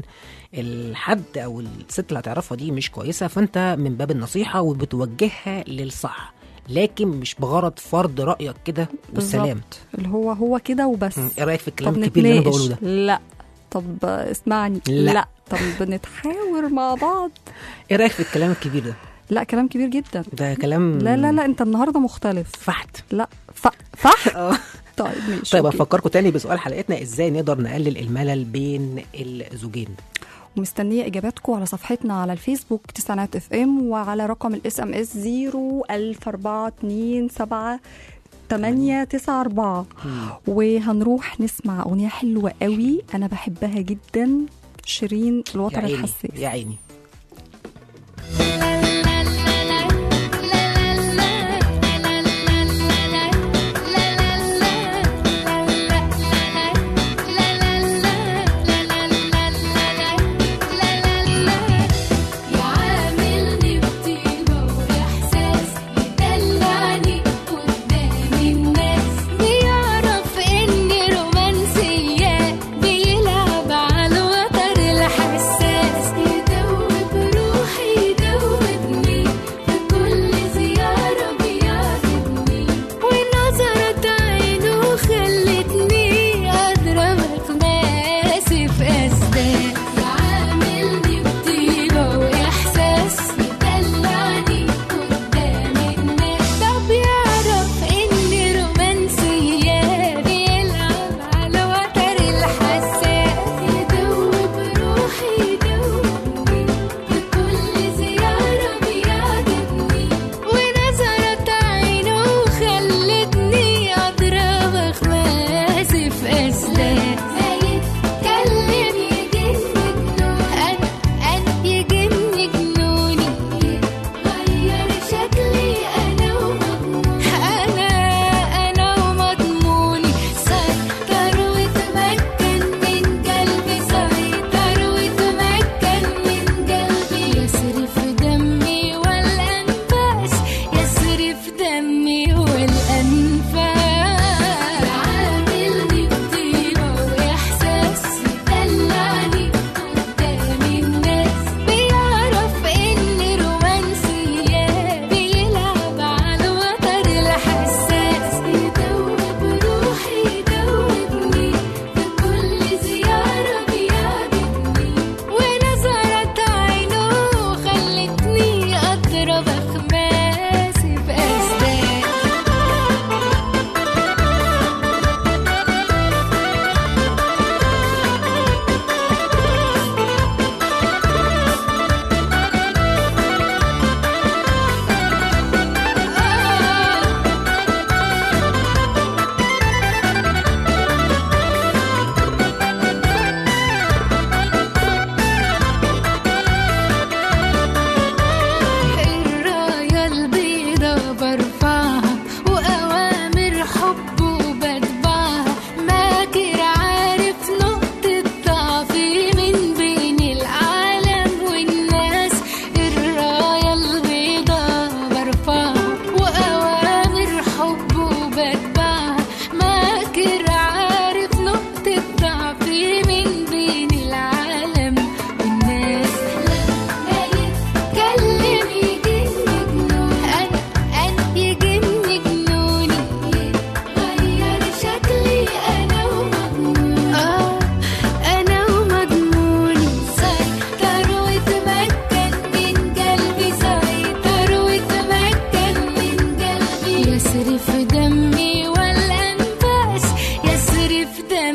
الحد او الست اللي هتعرفها دي مش كويسه فانت من باب النصيحه وبتوجهها للصح لكن مش بغرض فرض رايك كده والسلام بالظبط. اللي هو هو كده وبس مم. ايه رايك في الكلام طب الكبير اللي انا نتناقش بقوله ده لا طب اسمعني لا. لا طب نتحاور مع بعض ايه رايك في الكلام الكبير ده لا كلام كبير جدا ده كلام لا لا لا انت النهارده مختلف فحت لا ف... فح اه طيب ماشي طيب أوكي. هفكركم تاني بسؤال حلقتنا ازاي نقدر نقلل الملل بين الزوجين ومستنيه اجاباتكم على صفحتنا على الفيسبوك تسعينات اف ام وعلى رقم الاس ام اس 01427 8 9 4 وهنروح نسمع اغنيه حلوه قوي انا بحبها جدا شيرين يا الوتر عيني الحساس يا عيني يعاملني بطيبة وإحساس يدلعني قدام الناس بيعرف إني رومانسية بيلعب على الوتر الحساس يدوب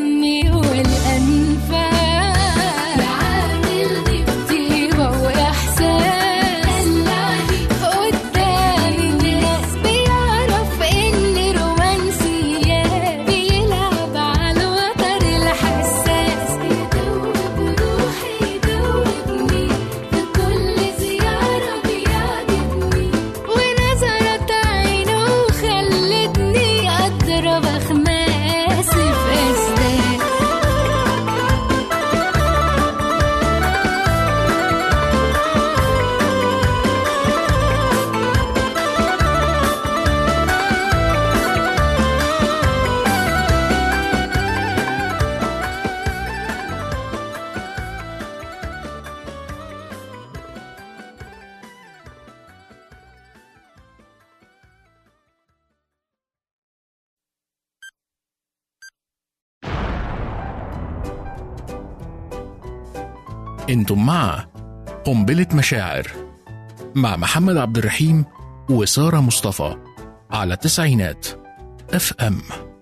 الدم والأنفاس عاملني بطيبة وإحساس قدام الناس بيعرف إني رومانسية بيلعب على الوتر الحساس يدوب روحي يدوبني في كل زيارة بيعجبني ونظرة عينه خلتني أضرب أخماس في أسداس انتم مع قنبلة مشاعر مع محمد عبد الرحيم وسارة مصطفى على تسعينات اف ام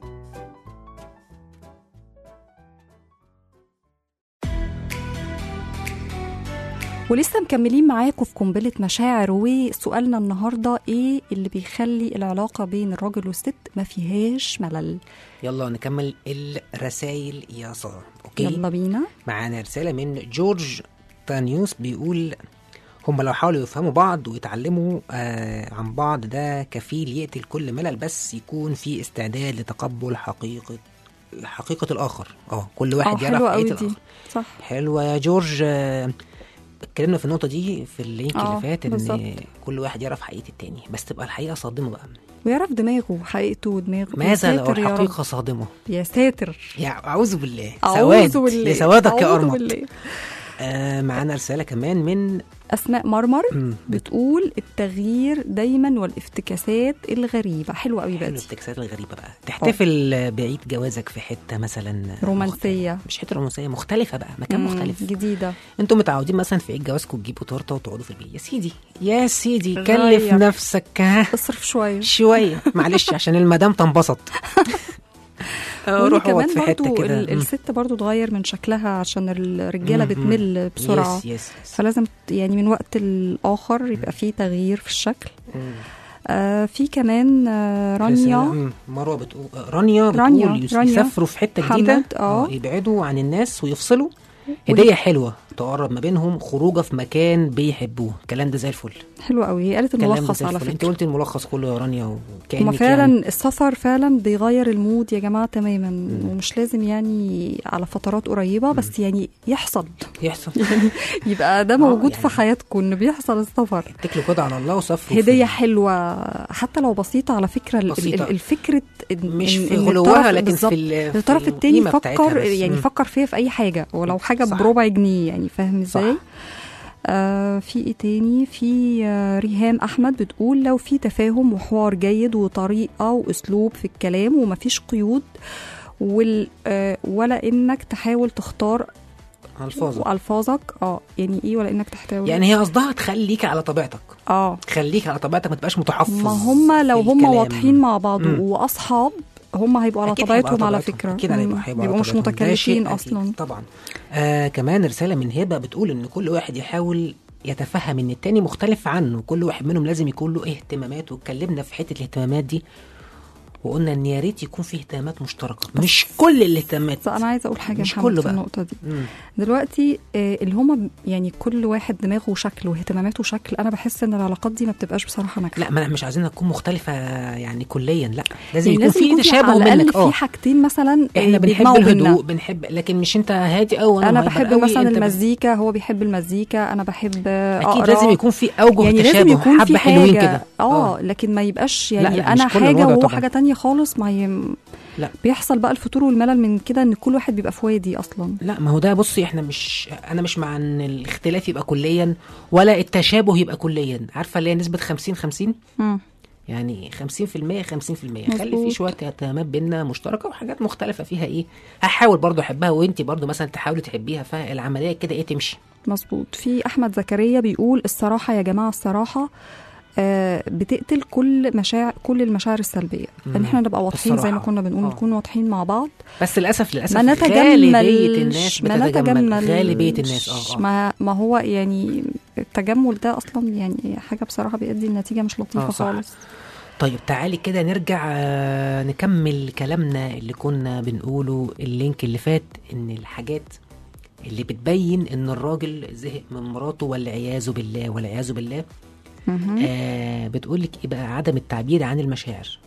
ولسه مكملين معاكم في قنبلة مشاعر وسؤالنا النهاردة ايه اللي بيخلي العلاقة بين الراجل والست ما فيهاش ملل يلا نكمل الرسائل يا ساره اوكي يلا بينا معانا رساله من جورج تانيوس بيقول هم لو حاولوا يفهموا بعض ويتعلموا آه عن بعض ده كفيل يقتل كل ملل بس يكون في استعداد لتقبل حقيقة حقيقة الآخر اه كل اه واحد يعرف حلوة قوي حقيقة دي الآخر صح حلوة يا جورج آه، اتكلمنا في النقطة دي في اللينك اه، اللي فات بالظبط. ان كل واحد يعرف حقيقة التاني بس تبقى الحقيقة صادمة بقى ويعرف دماغه حقيقته ودماغه يا ماذا لو ساتر يا رب. الحقيقة صادمة يا ساتر يا أعوذ بالله أعوذ سواد بالله لسوادك يا أعوذ أرمط بالله. آه معانا رسالة كمان من أسماء مرمر مم، بتقول التغيير دايما والافتكاسات الغريبة حلوة قوي بقى حلو دي التكسات الغريبة بقى تحتفل بعيد جوازك في حتة مثلا رومانسية. مختلفة. مش حتة رومانسية مختلفة بقى مكان مم، مختلف جديدة انتوا متعودين مثلا في عيد جوازكم تجيبوا تورته وتقعدوا في البيت يا سيدي يا سيدي غير. كلف نفسك ها اصرف شوية شوية معلش عشان المدام تنبسط روح اقعد كمان في حتة برضو كده ال- الست برضو تغير من شكلها عشان الرجالة بتمل بسرعة يس يس فلازم ت- يعني من وقت الآخر يبقى فيه تغيير في الشكل آه في كمان آه رانيا مم. مروه بتقول رانيا رانيا، بتقول يس- رانيا. يسافروا في حته جديده محمد، اه. يبعدوا عن الناس ويفصلوا هديه حلوه تقرب ما بينهم خروجه في مكان بيحبوه الكلام ده زي الفل حلو قوي هي قالت الكلام ده الملخص زي على الفل. انت فكرة قلت الملخص كله يا رانيا هما وكانك فعلا يعني السفر فعلا بيغير المود يا جماعة تماما ومش لازم يعني على فترات قريبة بس يعني يحصل يحصل يبقى ده موجود يعني. في حياتكم ان بيحصل السفر اتكلوا كده على الله وسافروا هدية في- حلوة حتى لو بسيطة على فكرة ال- بسيطة. ال- الفكرة إن- مش إن- في إن غلوها الطرف- لكن بالظبط. في ال- في الطرف التاني القيمة بتاعتها فكر بس. يعني مم. فكر فيها في اي حاجة ولو حاجة صح. بربع جنيه يعني فاهم صح. ازاي آه في ايه تاني في آه ريهام احمد بتقول لو في تفاهم وحوار جيد وطريقه واسلوب في الكلام ومفيش قيود وال آه ولا انك تحاول تختار الفاظ والفاظك اه يعني ايه ولا انك تحتاول يعني هي قصدها تخليك على طبيعتك اه خليك على طبيعتك ما تبقاش متحفظ ما هم لو في هم الكلام. واضحين مع بعض مم. واصحاب هم هيبقوا على أكيد هيبقوا طبيعتهم على طبيعتهم. فكره اكيد هيبقوا مم. هيبقوا على بيبقوا مش طبيعتهم. ده شيء متكلفين أكيد. اصلا طبعا آه كمان رساله من هبه بتقول ان كل واحد يحاول يتفهم ان التاني مختلف عنه كل واحد منهم لازم يكون له اهتمامات واتكلمنا في حته الاهتمامات دي وقلنا ان يا ريت يكون في اهتمامات مشتركه مش كل الاهتمامات بس انا عايزه اقول حاجه مش محمد كله في بقى. النقطه دي مم. دلوقتي آه، اللي هما يعني كل واحد دماغه شكل واهتماماته شكل انا بحس ان العلاقات دي ما بتبقاش بصراحه ناجحه لا ما مش عايزينها تكون مختلفه يعني كليا لا لازم يعني يكون في تشابه على الاقل منك اه في حاجتين مثلا آه، احنا بنحب بيجمعوا بينا. الهدوء بنحب لكن مش انت هادي قوي وانا انا مهايبر بحب قوي، مثلا انت بت- المزيكا هو بيحب المزيكا انا بحب آه، اكيد أقرأ. لازم يكون في اوجه يعني لازم تشابه يكون حبه في حلوين حاجة كده اه لكن ما يبقاش يعني لا، انا مش كل حاجه الوضع وهو طبعا. حاجه تانية خالص ما ي... لا. بيحصل بقى الفتور والملل من كده ان كل واحد بيبقى في وادي اصلا لا ما هو ده بصي احنا مش انا مش مع ان الاختلاف يبقى كليا ولا التشابه يبقى كليا عارفه اللي هي نسبه 50 50 مم. يعني 50% 50% خلي مظبوط. في شويه اهتمامات بينا مشتركه وحاجات مختلفه فيها ايه هحاول برضو احبها وانت برضو مثلا تحاولي تحبيها فالعمليه كده ايه تمشي مظبوط في احمد زكريا بيقول الصراحه يا جماعه الصراحه آه، بتقتل كل مشاعر كل المشاعر السلبيه ان احنا نبقى واضحين زي ما الصراحة. كنا بنقول آه. نكون واضحين مع بعض بس للاسف للاسف ما غالبيه نتجمل الناس ما بتتجمل نتجمل غالبيه الناس اه اه ما, ما هو يعني التجمل ده اصلا يعني حاجه بصراحه بيؤدي لنتيجه مش لطيفه آه، صح. خالص طيب تعالي كده نرجع آه، نكمل كلامنا اللي كنا بنقوله اللينك اللي فات ان الحاجات اللي بتبين ان الراجل زهق من مراته والعياذ بالله والعياذ بالله مهم. آه بتقول لك ايه بقى عدم التعبير عن المشاعر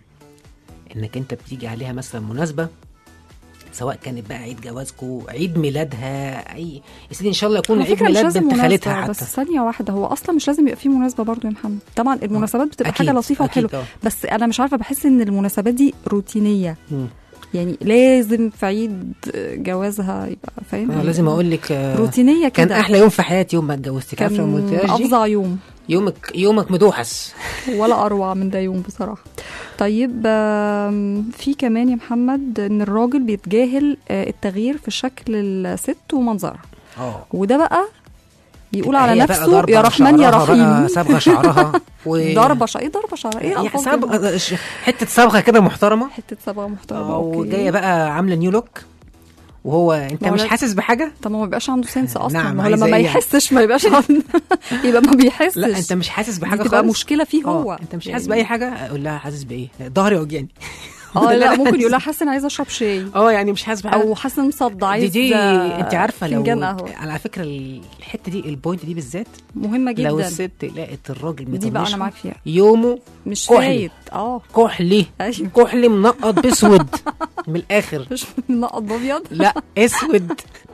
انك انت بتيجي عليها مثلا مناسبه سواء كانت بقى عيد جوازكو عيد ميلادها اي يا سيدي ان شاء الله يكون على عيد فكره مش ميلاد لازم بنت مناسبة خالتها حتى بس ثانيه واحده هو اصلا مش لازم يبقى فيه مناسبه برضو يا محمد طبعا المناسبات بتبقى أكيد، حاجه لطيفه أكيد، وحلوه آه. بس انا مش عارفه بحس ان المناسبات دي روتينيه مم. يعني لازم في عيد جوازها يبقى فاهم انا لازم اقول لك آه، روتينيه كان كده احلى يوم في حياتي يوم ما اتجوزتك عارفه لو ما كان قلتهاش دي؟ افظع يوم يومك يومك مدوحس ولا اروع من ده يوم بصراحه طيب آم، في كمان يا محمد ان الراجل بيتجاهل آه، التغيير في شكل الست ومنظرها اه وده بقى بيقول هي على بقى نفسه ضربة يا رحمن يا شعرها بقى، رحيم صبغه شعرها و ضربه شع... ايه ضربه شعر ايه يعني الألفاظ دي؟ صبغه ش- حته صبغه كده محترمه حته صبغه محترمه آه، اوكي وجايه بقى عامله نيو لوك وهو انت ما هو مش لا- حاسس بحاجه طب ما هو ما بيبقاش عنده سنس اصلا نعم، ما هو عايزة لما ما إيه يعني؟ يحسش ما يبقاش عنده يبقى ما بيحسش لا انت مش حاسس بحاجه دي تبقى خالص مشكله فيه هو آه، انت مش حاسس يعني- باي حاجه اقول لها حاسس بايه ظهري وجعني اه لا ممكن يقول لها حاسس انا عايزه اشرب شاي اه يعني مش حاسس بحاجه او حاسس ان مصدع دي عايز دي انت عارفه لو فنجان قهوه على فكره الحته دي البوينت دي بالذات مهمه جدا لو الست لقت الراجل دي بقى انا مطنشها، معاك فيها يومه مش كحلي. فايت اه كحلي ايوه كحلي منقط باسود من الاخر مش منقط بابيض لا اسود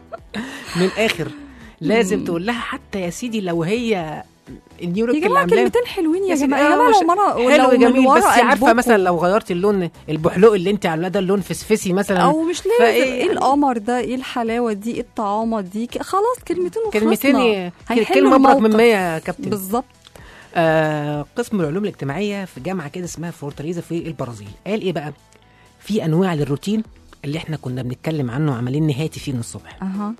من الاخر لازم تقول لها حتى يا سيدي لو هي النيو لوك يا اللي جماعه عاملاه كلمتين حلوين يا سيدي، جماعه يا آه، جماعه مش- لو مره حلو لو من جميل ورا بس عارفه قلبكم. مثلا لو غيرتي اللون البحلوق اللي انت عاملاه ده اللون فسفسي مثلا او مش لازم فإيه ايه يعني؟ القمر ده ايه الحلاوه دي ايه الطعامه دي ك- خلاص كلمتين وخلصنا كلمتين ي- هيحلوا كلمه ابرك من الموقف. 100 يا كابتن بالظبط آه قسم العلوم الاجتماعيه في جامعه كده اسمها فورتاليزا في البرازيل قال ايه بقى في انواع للروتين اللي احنا كنا بنتكلم عنه وعمالين نهاتي فيه من الصبح اها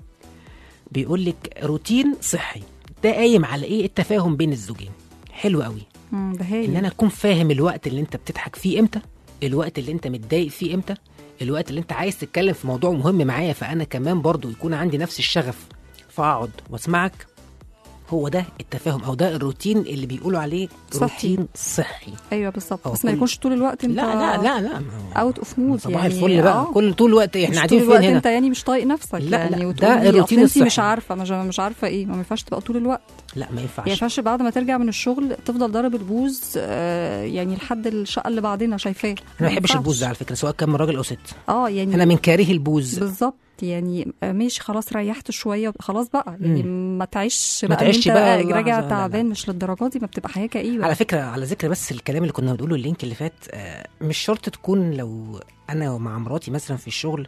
بيقول لك روتين صحي ده قايم على ايه التفاهم بين الزوجين حلو قوي مم، ده ان هايل انا اكون فاهم الوقت اللي انت بتضحك فيه امتى الوقت اللي انت متضايق فيه امتى الوقت اللي انت عايز تتكلم في موضوع مهم معايا فانا كمان برضو يكون عندي نفس الشغف فاقعد واسمعك هو ده التفاهم او ده الروتين اللي بيقولوا عليه صحي. روتين صحي ايوه بالظبط أو بس ما كل- يكونش طول الوقت انت لا لا لا لا اوت اوف مود صباح يعني الفل بقى آه. كل طول الوقت مش احنا طول قاعدين فين الوقت هنا انت يعني مش طايق نفسك لا، يعني لا، وتقول ده لي الروتين أصل انت مش الصحي. عارفه مش, مش عارفه ايه ما ينفعش تبقى طول الوقت لا ما ما ينفعش ينفعش بعد ما ترجع من الشغل تفضل ضارب البوز آه يعني لحد الشقه اللي بعدين شايفاه انا ما بحبش ينفعش. البوز ده على فكره سواء كان من راجل او ست اه يعني انا من كاره البوز بالظبط يعني آه، ماشي خلاص ريحت شويه خلاص بقى يعني ما تعيش ما بقى تعيش إن بقى انت اللحظة، راجع لا، لا. تعبان مش للدرجه دي ما بتبقى حياه كئيبه على فكره على ذكر بس الكلام اللي كنا بنقوله اللينك اللي فات آه، مش شرط تكون لو انا مع مراتي مثلا في الشغل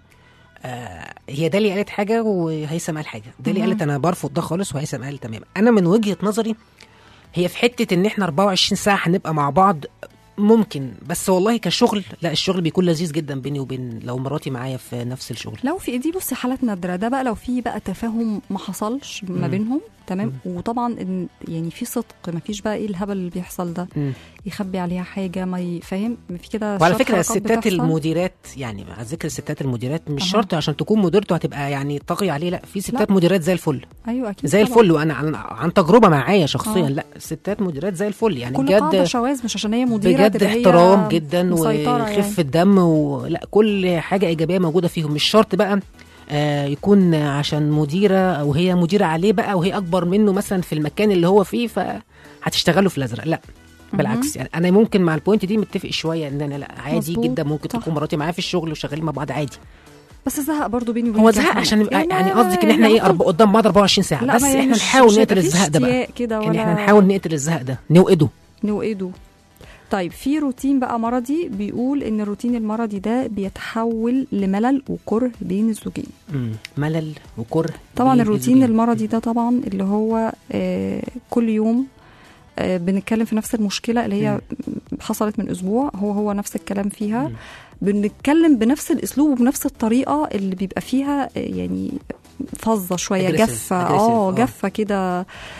آه، هي دالي قالت حاجه وهيثم قال حاجه دالي مهم. قالت انا برفض ده خالص وهيثم قال تمام انا من وجهه نظري هي في حته ان احنا 24 ساعه هنبقى مع بعض ممكن بس والله كشغل لا الشغل بيكون لذيذ جدا بيني وبين لو مراتي معايا في نفس الشغل لو في دي بصي حالات نادره ده بقى لو في بقى تفاهم ما حصلش ما مم. بينهم تمام مم. وطبعا إن يعني في صدق ما فيش بقى ايه الهبل اللي بيحصل ده مم. يخبي عليها حاجه ما يفهم ما في كده وعلى شوية فكره حركات الستات بتحصل. المديرات يعني على ذكر الستات المديرات مش أها. شرط عشان تكون مديرته هتبقى يعني طاغيه عليه لا في ستات لا. مديرات زي الفل ايوه اكيد زي طبعاً. الفل وانا عن, عن تجربه معايا شخصيا آه. لا الستات مديرات زي الفل يعني كل قاعده بجد شواذ مش عشان هي مديره بجد تبقى هي احترام جدا مسيطرة وخفه دم ولا كل حاجه ايجابيه موجوده فيهم مش شرط بقى آه يكون عشان مديره او هي مديره عليه بقى وهي اكبر منه مثلا في المكان اللي هو فيه فهتشتغلوا في الازرق لا بالعكس يعني انا ممكن مع البوينت دي متفق شويه ان انا لا عادي مظبوط، جدا ممكن صح. تكون مراتي معايا في الشغل وشغالين مع بعض عادي بس زهق برضو بيني وبينك هو يا زهق محمد. عشان يبقى لا، يعني لا، قصدك ان لا، احنا لا، ايه أرب- قدام بعض 24 ساعه لا، بس ما يعني احنا مش- نحاول مش نقتل هيبقى فيه الزهق ده بقى اشتياق كده يعني ولا احنا نحاول نقتل الزهق ده نوقده نوقده طيب في روتين بقى مرضي بيقول ان الروتين المرضي ده بيتحول لملل وكره بين الزوجين مم. ملل وكره طبعا بين الروتين الزوجين. المرضي ده طبعا اللي هو آه كل يوم آه بنتكلم في نفس المشكله اللي هي حصلت من اسبوع هو هو نفس الكلام فيها مم. بنتكلم بنفس الاسلوب وبنفس الطريقه اللي بيبقى فيها آه، يعني فظه شويه Aggressive- جافه aggressive، اه آه. جافه كده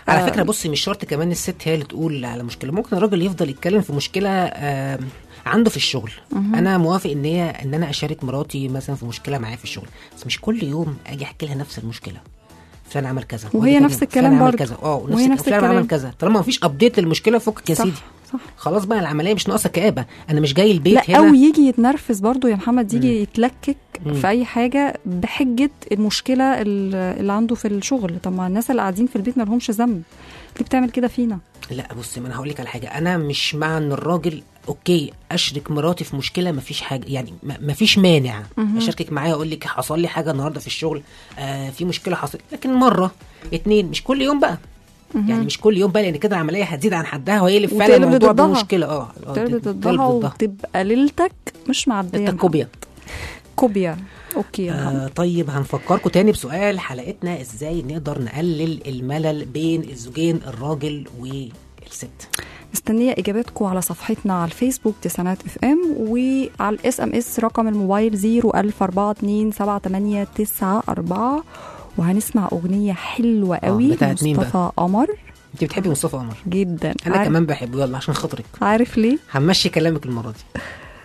على آه. فكره بصي مش شرط كمان الست هي اللي تقول على مشكله ممكن الراجل يفضل يتكلم في مشكله آه عنده في الشغل انا موافق ان هي ان انا اشارك مراتي مثلا في مشكله معايا في الشغل بس مش كل يوم اجي احكي لها نفس المشكله فلان عمل كذا وهي ودي نفس تانية، الكلام فلان عمل برضه. كذا اه وهي ونفس نفس فلان الكلام. عمل كذا طالما مفيش ابديت للمشكله فكك يا صح سيدي صح خلاص بقى العمليه مش ناقصه كآبه انا مش جاي البيت لا هنا او يجي يتنرفز برضو يا محمد يجي يتلكك في اي حاجه بحجه المشكله ال- اللي عنده في الشغل طب ما الناس اللي قاعدين في البيت ما لهمش ذنب ليه بتعمل كده فينا لا بصي ما انا هقول لك على حاجه انا مش مع ان الراجل اوكي اشرك مراتي في مشكله مفيش حاجه يعني م- مفيش مانع اشاركك معايا اقول لك حصل لي حاجه النهارده في الشغل آه في مشكله حصلت لكن مره اتنين مش كل يوم بقى يعني مش كل يوم بقى لان كده العمليه هتزيد عن حدها وهيقلب فعلا وتقلب الموضوع ضدها. بمشكله اه آه، تقلب تقلب ضدها وتبقى ليلتك مش معديه انت كوبيا كوبيا اوكي يا محمد آه طيب هنفكركم تاني بسؤال حلقتنا ازاي نقدر نقلل الملل بين الزوجين الراجل والست مستنيه اجاباتكم على صفحتنا على الفيسبوك تسعينات اف ام وعلى الاس ام اس رقم الموبايل 010427894 وهنسمع اغنيه حلوه قوي بتاعت مين بقى؟ مصطفى قمر انت بتحبي مصطفى قمر جدا انا عارف- كمان بحبه يلا عشان خاطرك عارف ليه همشي كلامك المره دي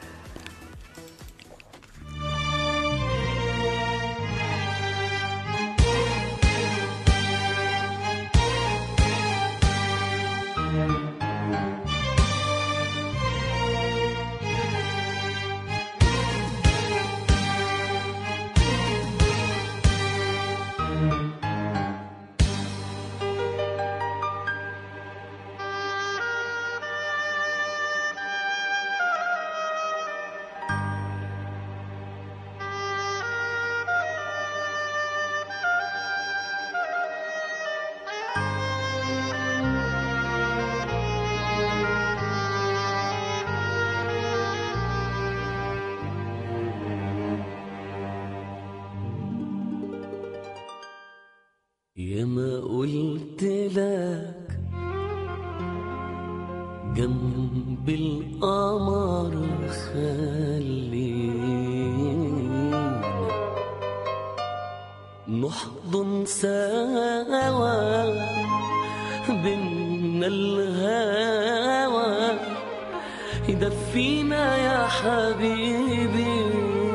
يا ما قلت لك جنب القمر خلينا نحضن سوا بينا الهوى يدفينا يا حبيبي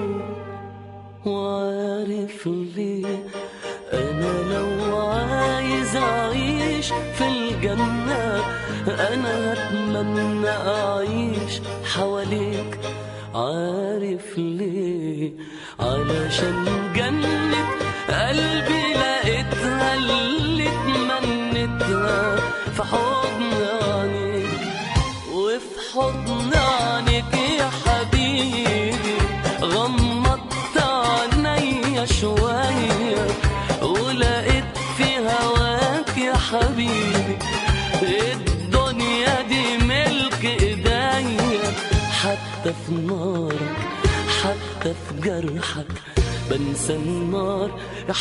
وعارف ليه انا لو عايز اعيش في الجنة انا هتمنى اعيش حواليك عارف ليه علشان جنة قلبي لقيتها اللي اتمنيتها في حضن عينيك وفي حضن عينيك يا حبيبي غمضت عينيا شوية ولقيت في هواك يا حبيبي الدنيا دي ملك ايديا حتى في نارك حتى في جرحك بنسى النار يا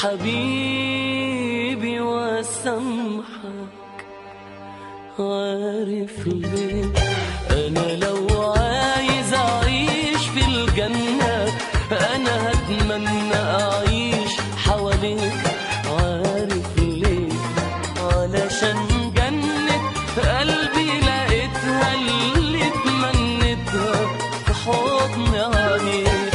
حبيبي واسامحك عارف ليه انا لو عايز اعيش في الجنة انا هتمنى اعيش حواليك عارف ليه علشان جنة قلبي لقيتها اللي اتمنيتها في حضن عينيك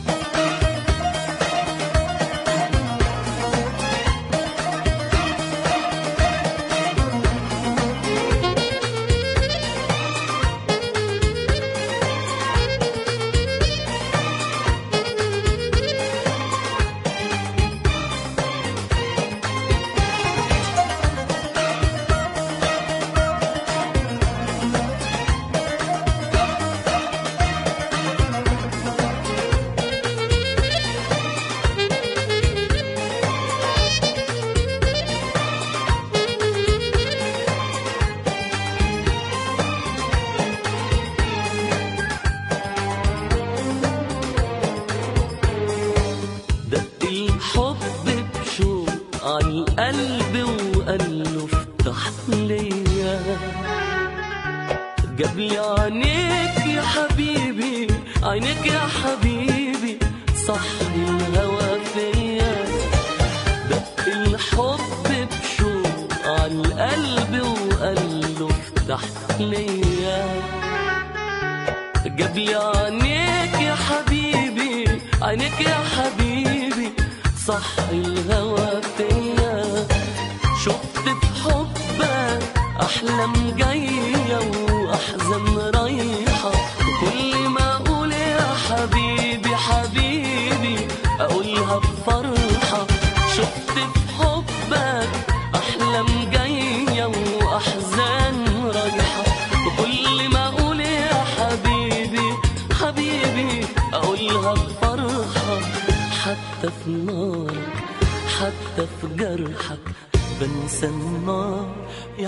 دق الحب بشوق على القلب وقال له افتح ليا جاب لي عينيك يا حبيبي عينيك يا حبيبي صحي الهوى فيا دق الحب بشوق على القلب ليا جاب لي عينيك يا حبيبي عينيك يا حبيبي صح الهوى فيا شفت بحبك أحلام جاية وأحزان رايحة وكل ما أقول يا حبيبي حبيبي أقولها بفرحة شفت بحبك أحلام جاية وأحزان رايحة وكل ما أقول يا حبيبي حبيبي أقولها بفرحة حتى في نارك حتى في جرحك بنسى النار يا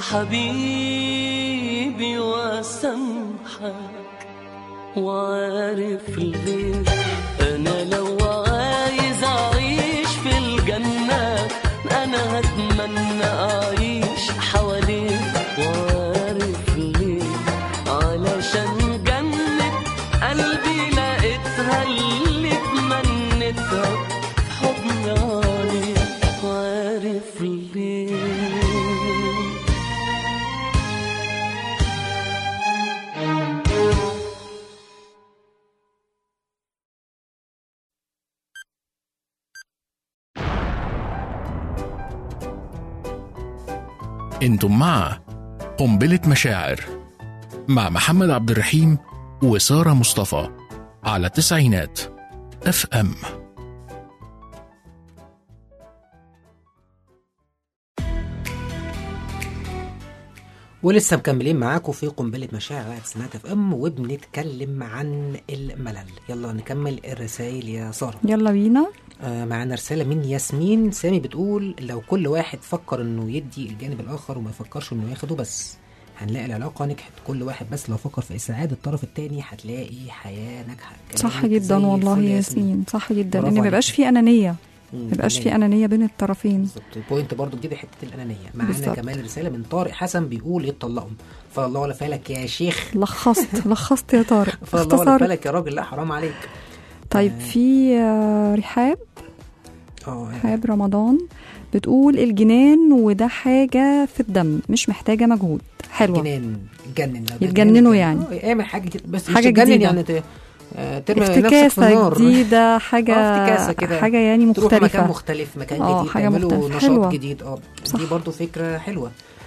حبيبي واسامحك وعارف ليه انا لو عايز اعيش في الجنة انا هتمنى اعيش حواليك وعارف ليه علشان جنة قلبي لقيتها اللي اتمنيتها في حضني عليك وعارف ليه انتم مع قنبلة مشاعر مع محمد عبد الرحيم وسارة مصطفى على تسعينات اف ام ولسه مكملين معاكم في قنبلة مشاعر على سماعة اف ام وبنتكلم عن الملل يلا نكمل الرسائل يا سارة يلا بينا آه معانا رسالة من ياسمين سامي بتقول لو كل واحد فكر انه يدي الجانب الاخر وما يفكرش انه ياخده بس هنلاقي العلاقة نجحت كل واحد بس لو فكر في اسعاد الطرف التاني هتلاقي حياة ناجحة صح كلامك زي جدا والله الفل يا يا ياسمين صح جدا برافو ان ما عليك. يبقاش في انانيه مم، ما يبقاش في أنانية. انانيه بين الطرفين بالظبط بوينت برضو جديدة حتة الأنانية معانا بالظبط. كمان رسالة من طارق حسن بيقول يتطلقوا فالله ولا فالك يا شيخ لخصت لخصت يا طارق فالله ولا اختصرت فالك يا راجل لا حرام عليك طيب في آه، رحاب اه رحاب رمضان بتقول الجنان وده حاجه في الدم مش محتاجه مجهود حلوه جنان جنن لو ده يتجننوا جنان، يعني. اه، اعمل حاجة كده بس مش حاجة تتجنن جديدة. يعني ت- آه، ترمي نفسك في افتكاسه النار جديده اه، حاجه افتكاسة كده. حاجه يعني تروح مكان مختلفه مختلف مكان اه، جديد حاجة تعملوا مختلفة. نشاط حلوة. جديد اه دي صح. برضو فكرة حلوة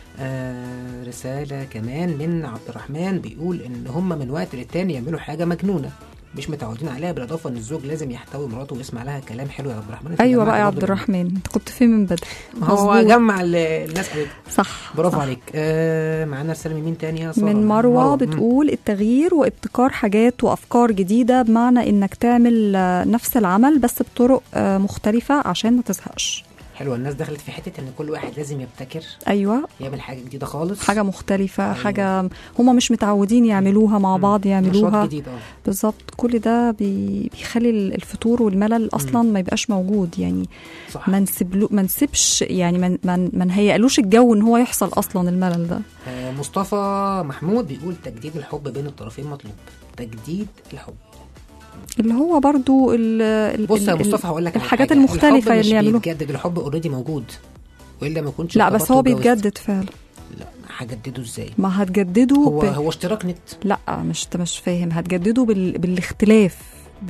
آه رسالة كمان من عبد الرحمن بيقول ان هم من وقت للتاني يعملوا حاجة مجنونة مش متعودين عليها بالاضافه ان الزوج لازم يحتوي مراته ويسمع لها كلام حلو يا عبد الرحمن أنت ايوه جمعت بقى يا برضو عبد الرحمن انت كنت فين من بدري هو مظبوط. جمع ال- الناس قالت صح برافو صح. عليك آه معانا رساله من مين تاني يا ساره من مروة مم. بتقول التغيير وابتكار حاجات وأفكار جديدة بمعنى إنك تعمل آه، نفس العمل بس بطرق آه، مختلفة عشان ما تزهقش حلوه الناس دخلت في حته ان كل واحد لازم يبتكر أيوة يعمل حاجه جديده خالص حاجة مختلفة أيوة. حاجة هما مش متعودين يعملوها مع بعض نشاط يعملوها جديد اه بالظبط كل ده بي- بيخلي الفطور والملل أصلا ما يبقاش موجود يعني صح ما نسيبلو ما نسيبش يعني ما ما ما نهيئلوش الجو ان هو يحصل اصلا الملل ده آه مصطفى محمود بيقول تجديد الحب بين الطرفين مطلوب تجديد الحب اللي هو برضو ال ال- بص يا ال- مصطفى هقول لك على الحاجات حاجة. المختلفة الحب مش اللي يعملوها بيتجدد الحب اوريدي موجود والا ما كنتش لا بس ارتبطت هو واتجوزت. بيتجدد فعلا لا هجدده ازاي ما هتجدده هو ب... هو اشتراك نت لا مش انت مش فاهم هتجدده بال... بالاختلاف ب...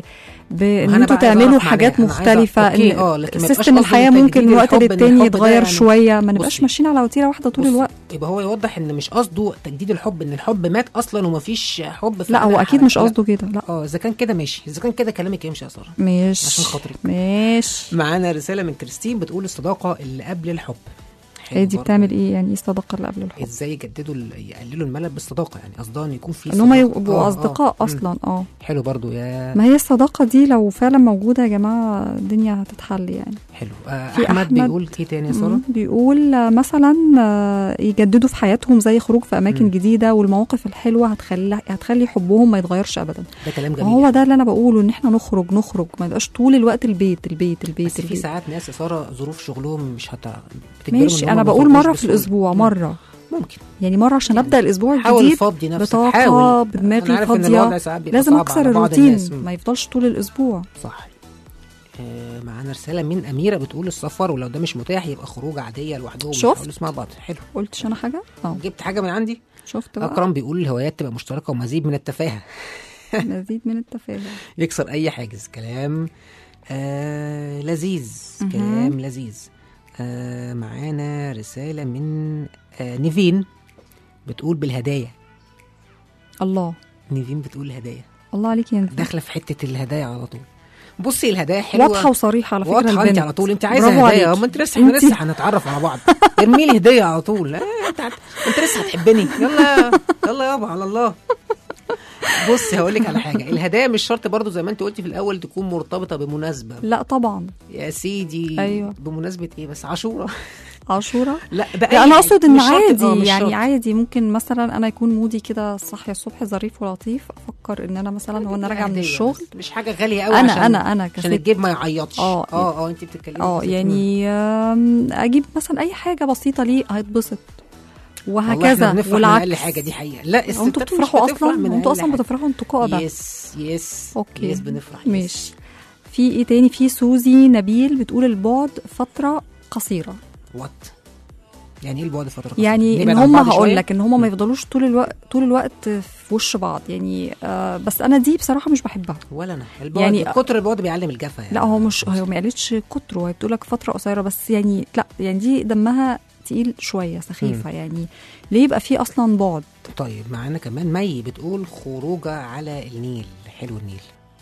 بان ما أنا انتوا بقى عايز تعملوا أعرف حاجات معناه. أنا عايز أعرف- مختلفه أوكي، ان آه، لكن ما يبقاش سيستم قصده الحياه تجديد ممكن من وقت الحب ده- للتاني الحب ده يتغير يعني- شويه ما نبقاش بصي. ماشيين على وتيره واحده طول بص، الوقت يبقى هو يوضح ان مش قصده تجديد الحب ان الحب مات اصلا ومفيش حب لا هو فأنا اكيد ه- مش لا. قصده كده لا اه اذا كان كده ماشي اذا كان كده كلامك يمشي يا ساره مش عشان خاطرك. ماشي معانا رساله من كريستين بتقول الصداقه اللي قبل الحب حلو هي دي برضه. بتعمل ايه يعني ايه الصداقه اللي قبل الحب ازاي يجددوا ال- يقللوا الملل بالصداقه يعني قصدها ان يكون في ان هم صداقة. يبقوا آه، آه. اصدقاء مم. اصلا اه حلو برضو يا ما هي الصداقه دي لو فعلا موجوده يا جماعه الدنيا هتتحل يعني حلو آه في احمد, أحمد. بيقول ايه تاني يا ساره مم. بيقول آه، مثلا آه، يجددوا في حياتهم زي خروج في اماكن مم. جديده والمواقف الحلوه هتخلي هتخلي حبهم ما يتغيرش ابدا ده كلام جميل وهو ده اللي انا بقوله ان احنا نخرج نخرج ما يبقاش طول الوقت البيت البيت البيت بس في البيت ساعات ناس يا ساره ظروف شغلهم مش هت بتجبرهم ماشي إن هم انا ما بقول يخرجوش مره في بسهولة. الاسبوع مم. مره ممكن يعني مره عشان يعني ابدا الاسبوع حاول الجديد تفضي نفسك بطاقه حاول بدماغي أنا عارف إن الوضع فاضيه ساعات بيبقى لازم صعب اكسر على بعض الروتين الناس. مم. ما يفضلش طول الاسبوع صح آه معانا رساله من اميره بتقول السفر ولو ده مش متاح يبقى خروج عاديه لوحدهم شفت؟ يحاولوا يسمعوا بعض حلو قلتش انا حاجه اه جبت حاجه من عندي شفت بقى اكرم بيقول الهوايات تبقى مشتركه ومزيد من التفاهه مزيد من التفاهم يكسر اي حاجز كلام آه لذيذ مهم. كلام لذيذ آه معانا رساله من آه نيفين بتقول بالهدايا الله نيفين بتقول هدايا الله عليك يا نزل. داخله في حته الهدايا على طول بصي الهدايا حلوه واضحه وصريحه على فكره واضحه انت البنت. على طول انت عايزه برافو هدايا عليكي. ما انت لسه احنا انت- لسه هنتعرف على بعض ارمي لي هديه على طول آه، انت هت- انت لسه هتحبني يلا يلا يابا على الله بصي هقول لك على حاجه الهدايا مش شرط برضو زي ما انت قلتي في الاول تكون مرتبطه بمناسبه لا طبعا يا سيدي أيوة. بمناسبه ايه بس عاشوره عاشوره لا بقى لا انا اقصد ان عادي مش يعني شرط. عادي ممكن مثلا انا يكون مودي كده صاحيه الصبح ظريف ولطيف افكر ان انا مثلا هو انا راجعه من هدية الشغل بس مش حاجه غاليه قوي انا عشان انا انا عشان كست الجيب ما يعيطش اه. اه اه انت بتتكلمي اه كست. يعني آم، اجيب مثلا اي حاجه بسيطه ليه هيتبسط والله احنا وهكذا بنفرح من والعكس اقل حاجه دي حقيقه لا انتوا الستات مش بتفرحوا بتفرح اصلا من انتوا أقل اصلا حاجة. بتفرحوا انتوا كوكبه يس يس اوكي يس بنفرح يس. ماشي في ايه تاني في سوزي نبيل بتقول البعد فتره قصيره وات يعني ايه البعد فتره قصيرة؟ يعني ان نبعد عن هم بعض هقول شوية؟ لك ان هم ما يفضلوش طول الوقت طول الوقت في وش بعض يعني آه بس انا دي بصراحه مش بحبها ولا انا البعد يعني- يعني كتر البعد بيعلم الجفا يعني لا هو مش هو ما قالتش كتره هي بتقول لك فتره قصيره بس يعني لا يعني دي دمها تقيل شويه سخيفه يعني ليه يبقى في اصلا بعد طيب معانا كمان مي بتقول خروجه على النيل حلو النيل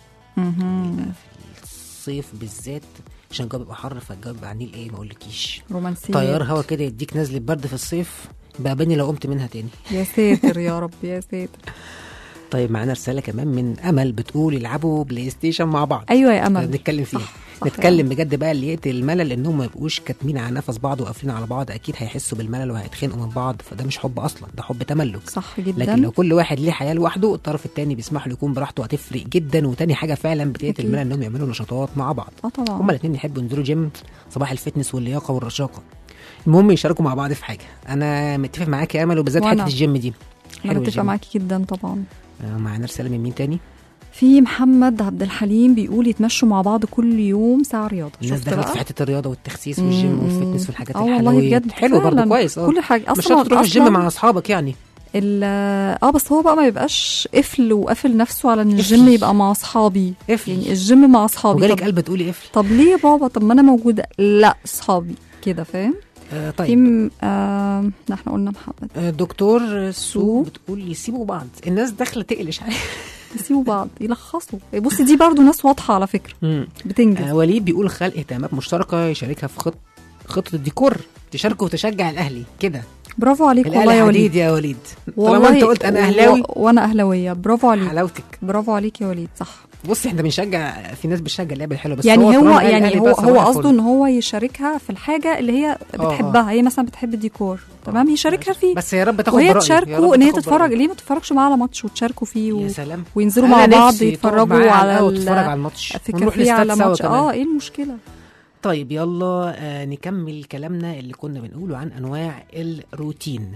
مهم. الصيف بالذات عشان الجو بيبقى حر فالجو بيبقى على النيل ايه ما اقولكيش رومانسيه طيار هوا كده يديك نزله برد في الصيف بقى بني لو قمت منها تاني يا ساتر يا رب يا ساتر طيب معانا رساله كمان من امل بتقول يلعبوا بلاي ستيشن مع بعض ايوه يا كنا امل بنتكلم فيها صح، صح نتكلم بجد بقى اللي يقتل الملل انهم ما يبقوش كاتمين على نفس بعض وقافلين على بعض اكيد هيحسوا بالملل وهيتخانقوا من بعض فده مش حب اصلا ده حب تملك صح جدا لكن لو كل واحد ليه حياه لوحده الطرف التاني بيسمح له يكون براحته هتفرق جدا وتاني حاجه فعلا بتقتل أكيد. الملل انهم يعملوا نشاطات مع بعض اه طبعا هما الاثنين يحبوا ينزلوا جيم صباح الفتنس واللياقه والرشاقه المهم يشاركوا مع بعض في حاجه انا متفق معاك يا امل وبالذات وأنا. حته الجيم دي انا حلو متفقه الجيم. معاكي جدا طبعا آه، معانا رساله من مين تاني في محمد عبد الحليم بيقول يتمشوا مع بعض كل يوم ساعه رياضه الناس شفت دخلت بقى؟ في حته الرياضه والتخسيس والجيم مم. والفتنس والحاجات اه والله الحلويه بجد حلو برضه فعلاً. كويس اه كل حاجه مش اصلا شرط تروح الجيم أصلاً مع اصحابك يعني ال- اه بس هو بقى ما يبقاش قفل وقافل نفسه على ان الجيم يبقى مع اصحابي قفل. يعني الجيم مع اصحابي وجالك طب, قلب تقولي قفل طب ليه يا بابا طب ما انا موجوده لا اصحابي كده فاهم آه في طيب م- آه ده احنا قلنا محمد آه دكتور سو سو. بتقول يسيبوا بعض الناس داخله تقلش عليها يسيبوا بعض يلخصوا بصي دي برضو ناس واضحه على فكره مم. بتنجز آه وليد بيقول خلق اهتمامات مشتركه يشاركها في خط خطه الديكور تشاركوا وتشجع الاهلي كده برافو عليك والله الاهلي يا حديد وليد يا وليد طالما انت قلت انا اهلاوي و... وانا اهلاويه برافو عليك حلاوتك برافو عليك يا وليد صح بص احنا بنشجع في ناس بتشجع اللعبه الحلوه بس يعني هو, طالما قال يعني الأهلي هو بقى صباح هو الفل. قصده ان هو يشاركها في الحاجه اللي هي بتحبها هي مثلا بتحب الديكور تمام يشاركها فيه بس يا رب تاخد وهي برأيي، يا تشاركوا رب ان هي تاخد تتفرج برأيي. ليه ما تتفرجش معاه على ماتش وتشاركوا فيه و... يا سلام وينزلوا أنا مع بعض نفسي تقعد يتفرجوا معايا على القهوة ال- وتتفرج على الماتش في ونروح كافيه على الاستاد سوا ماتش كمان. اه ايه المشكله طيب يلا آه نكمل كلامنا اللي كنا بنقوله عن انواع الروتين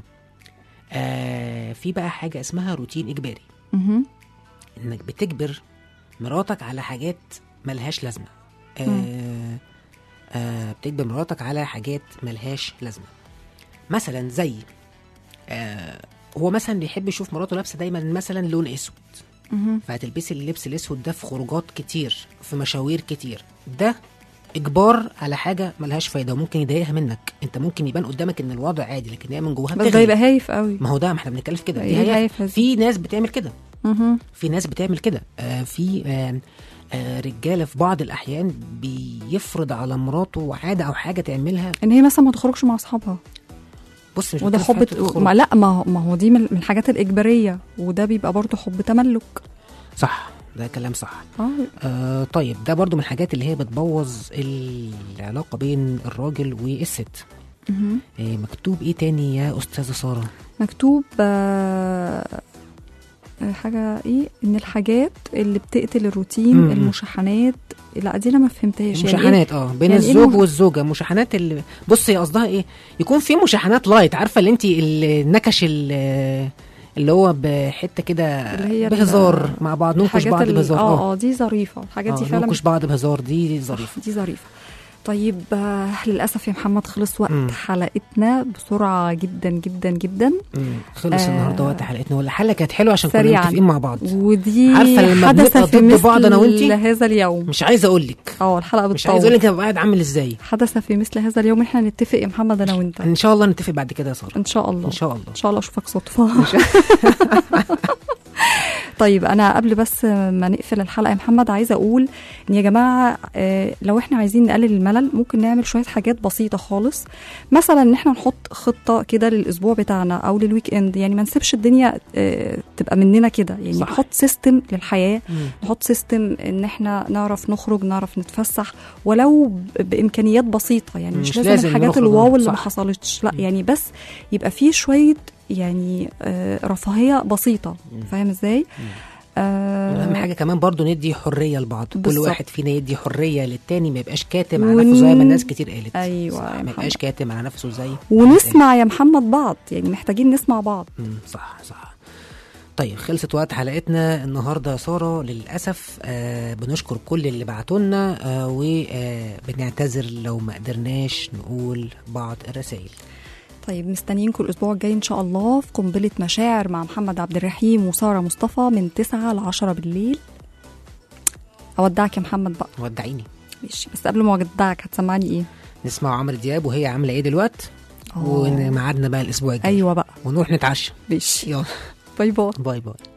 آه في بقى حاجه اسمها روتين اجباري مهم. انك بتجبر مراتك على حاجات ملهاش لازمه آه آه بتجبر مراتك على حاجات ملهاش لازمه مثلا زي آه هو مثلا بيحب يشوف مراته لابسه دايما مثلا لون اسود مهم. فهتلبسي اللبس الاسود ده في خروجات كتير في مشاوير كتير ده اجبار على حاجه ملهاش فايده وممكن يضايقها منك انت ممكن يبان قدامك ان الوضع عادي لكن هي من جواها بس ده بتغلي. يبقى هايف قوي ما هو ده ما احنا بنتكلم في كده دي إيه هي الهايف ده؟ في ناس بتعمل كده مهم. في ناس بتعمل كده آه في آه آه رجاله في بعض الاحيان بيفرض على مراته عاده او حاجه تعملها ان هي مثلا ما تخرجش مع اصحابها بص مش وده بتكلم في حب حتة الخروج. ما لا ما هو ما هو دي من من الحاجات الاجباريه وده بيبقى برضه حب تملك صح ده كلام صح اه آه طيب ده برضو من الحاجات اللي هي بتبوظ العلاقه بين الراجل والست مهم. آه مكتوب ايه تاني يا استاذه ساره مكتوب آه، آه، حاجة ايه ان الحاجات اللي بتقتل الروتين مم. المشاحنات لا دي انا ما فهمتهاش يعني إيه؟ مشاحنات اه بين يعني إيه الزوج المش- والزوجه مشاحنات اللي بص هي قصدها ايه يكون في مشاحنات لايت عارفه اللي انت النكش ال- اللي هو بحته كده اللي هي ال- بهزار مع بعض ننكش الحاجات بعض ال- بهزار اه اه دي ظريفه الحاجات دي آه، فعلا ننكش بعض بهزار دي ظريفه دي ظريفه طيب آه، للاسف يا محمد خلص وقت مم. حلقتنا بسرعه جدا جدا جدا مم. خلص آه. النهارده وقت حلقتنا ولا الحلقه كانت حلوه عشان كنا سريعاً. متفقين مع بعض ودي عارفة لما حدث بنبقى في ضد مثل بعض أنا وإنتي؟ هذا اليوم مش عايز اقول لك اه الحلقه مش عايز اقول بتطول لك ابقى قاعد عامل ازاي حدث في مثل هذا اليوم احنا نتفق يا محمد انا وانت ان شاء الله نتفق بعد كده يا ساره ان شاء الله ان شاء الله ان شاء الله اشوفك صدفه طيب انا قبل بس ما نقفل الحلقه يا محمد عايزه اقول ان يا جماعه آه، لو احنا عايزين نقلل الملل ممكن نعمل شويه حاجات بسيطه خالص مثلا ان احنا نحط خطه كده للاسبوع بتاعنا او للويك اند يعني ما نسيبش الدنيا آه، تبقى مننا كده يعني صح. نحط سيستم للحياه مم. نحط سيستم ان احنا نعرف نخرج نعرف نتفسح ولو ب- بامكانيات بسيطه يعني مش, مش لازم, لازم الحاجات نخرج، الواو اللي ما صح. حصلتش لا يعني بس يبقى فيه شويه يعني آه رفاهيه بسيطه فاهم ازاي آه اهم حاجه كمان برضو ندي حريه لبعض كل بالظبط. واحد فينا يدي حريه للتاني ما يبقاش كاتم على ون- نفسه زي ما الناس كتير قالت أيوة صح، يا ما محمد. يبقاش كاتم على نفسه زي ونسمع يا محمد بعض يعني محتاجين نسمع بعض مم، صح صح طيب خلصت وقت حلقتنا النهارده يا ساره للاسف آه بنشكر كل اللي بعتوا لنا آه وبنعتذر لو ما قدرناش نقول بعض الرسائل طيب مستنيينكم الاسبوع الجاي ان شاء الله في قنبله مشاعر مع محمد عبد الرحيم وساره مصطفى من 9 ل 10 بالليل اودعك يا محمد بقى ودعيني ماشي بس قبل ما اودعك هتسمعني ايه نسمع عمرو دياب وهي عامله ايه دلوقتي آه. وميعادنا بقى الاسبوع الجاي ايوه بقى ونروح نتعشى ماشي يلا باي باي باي باي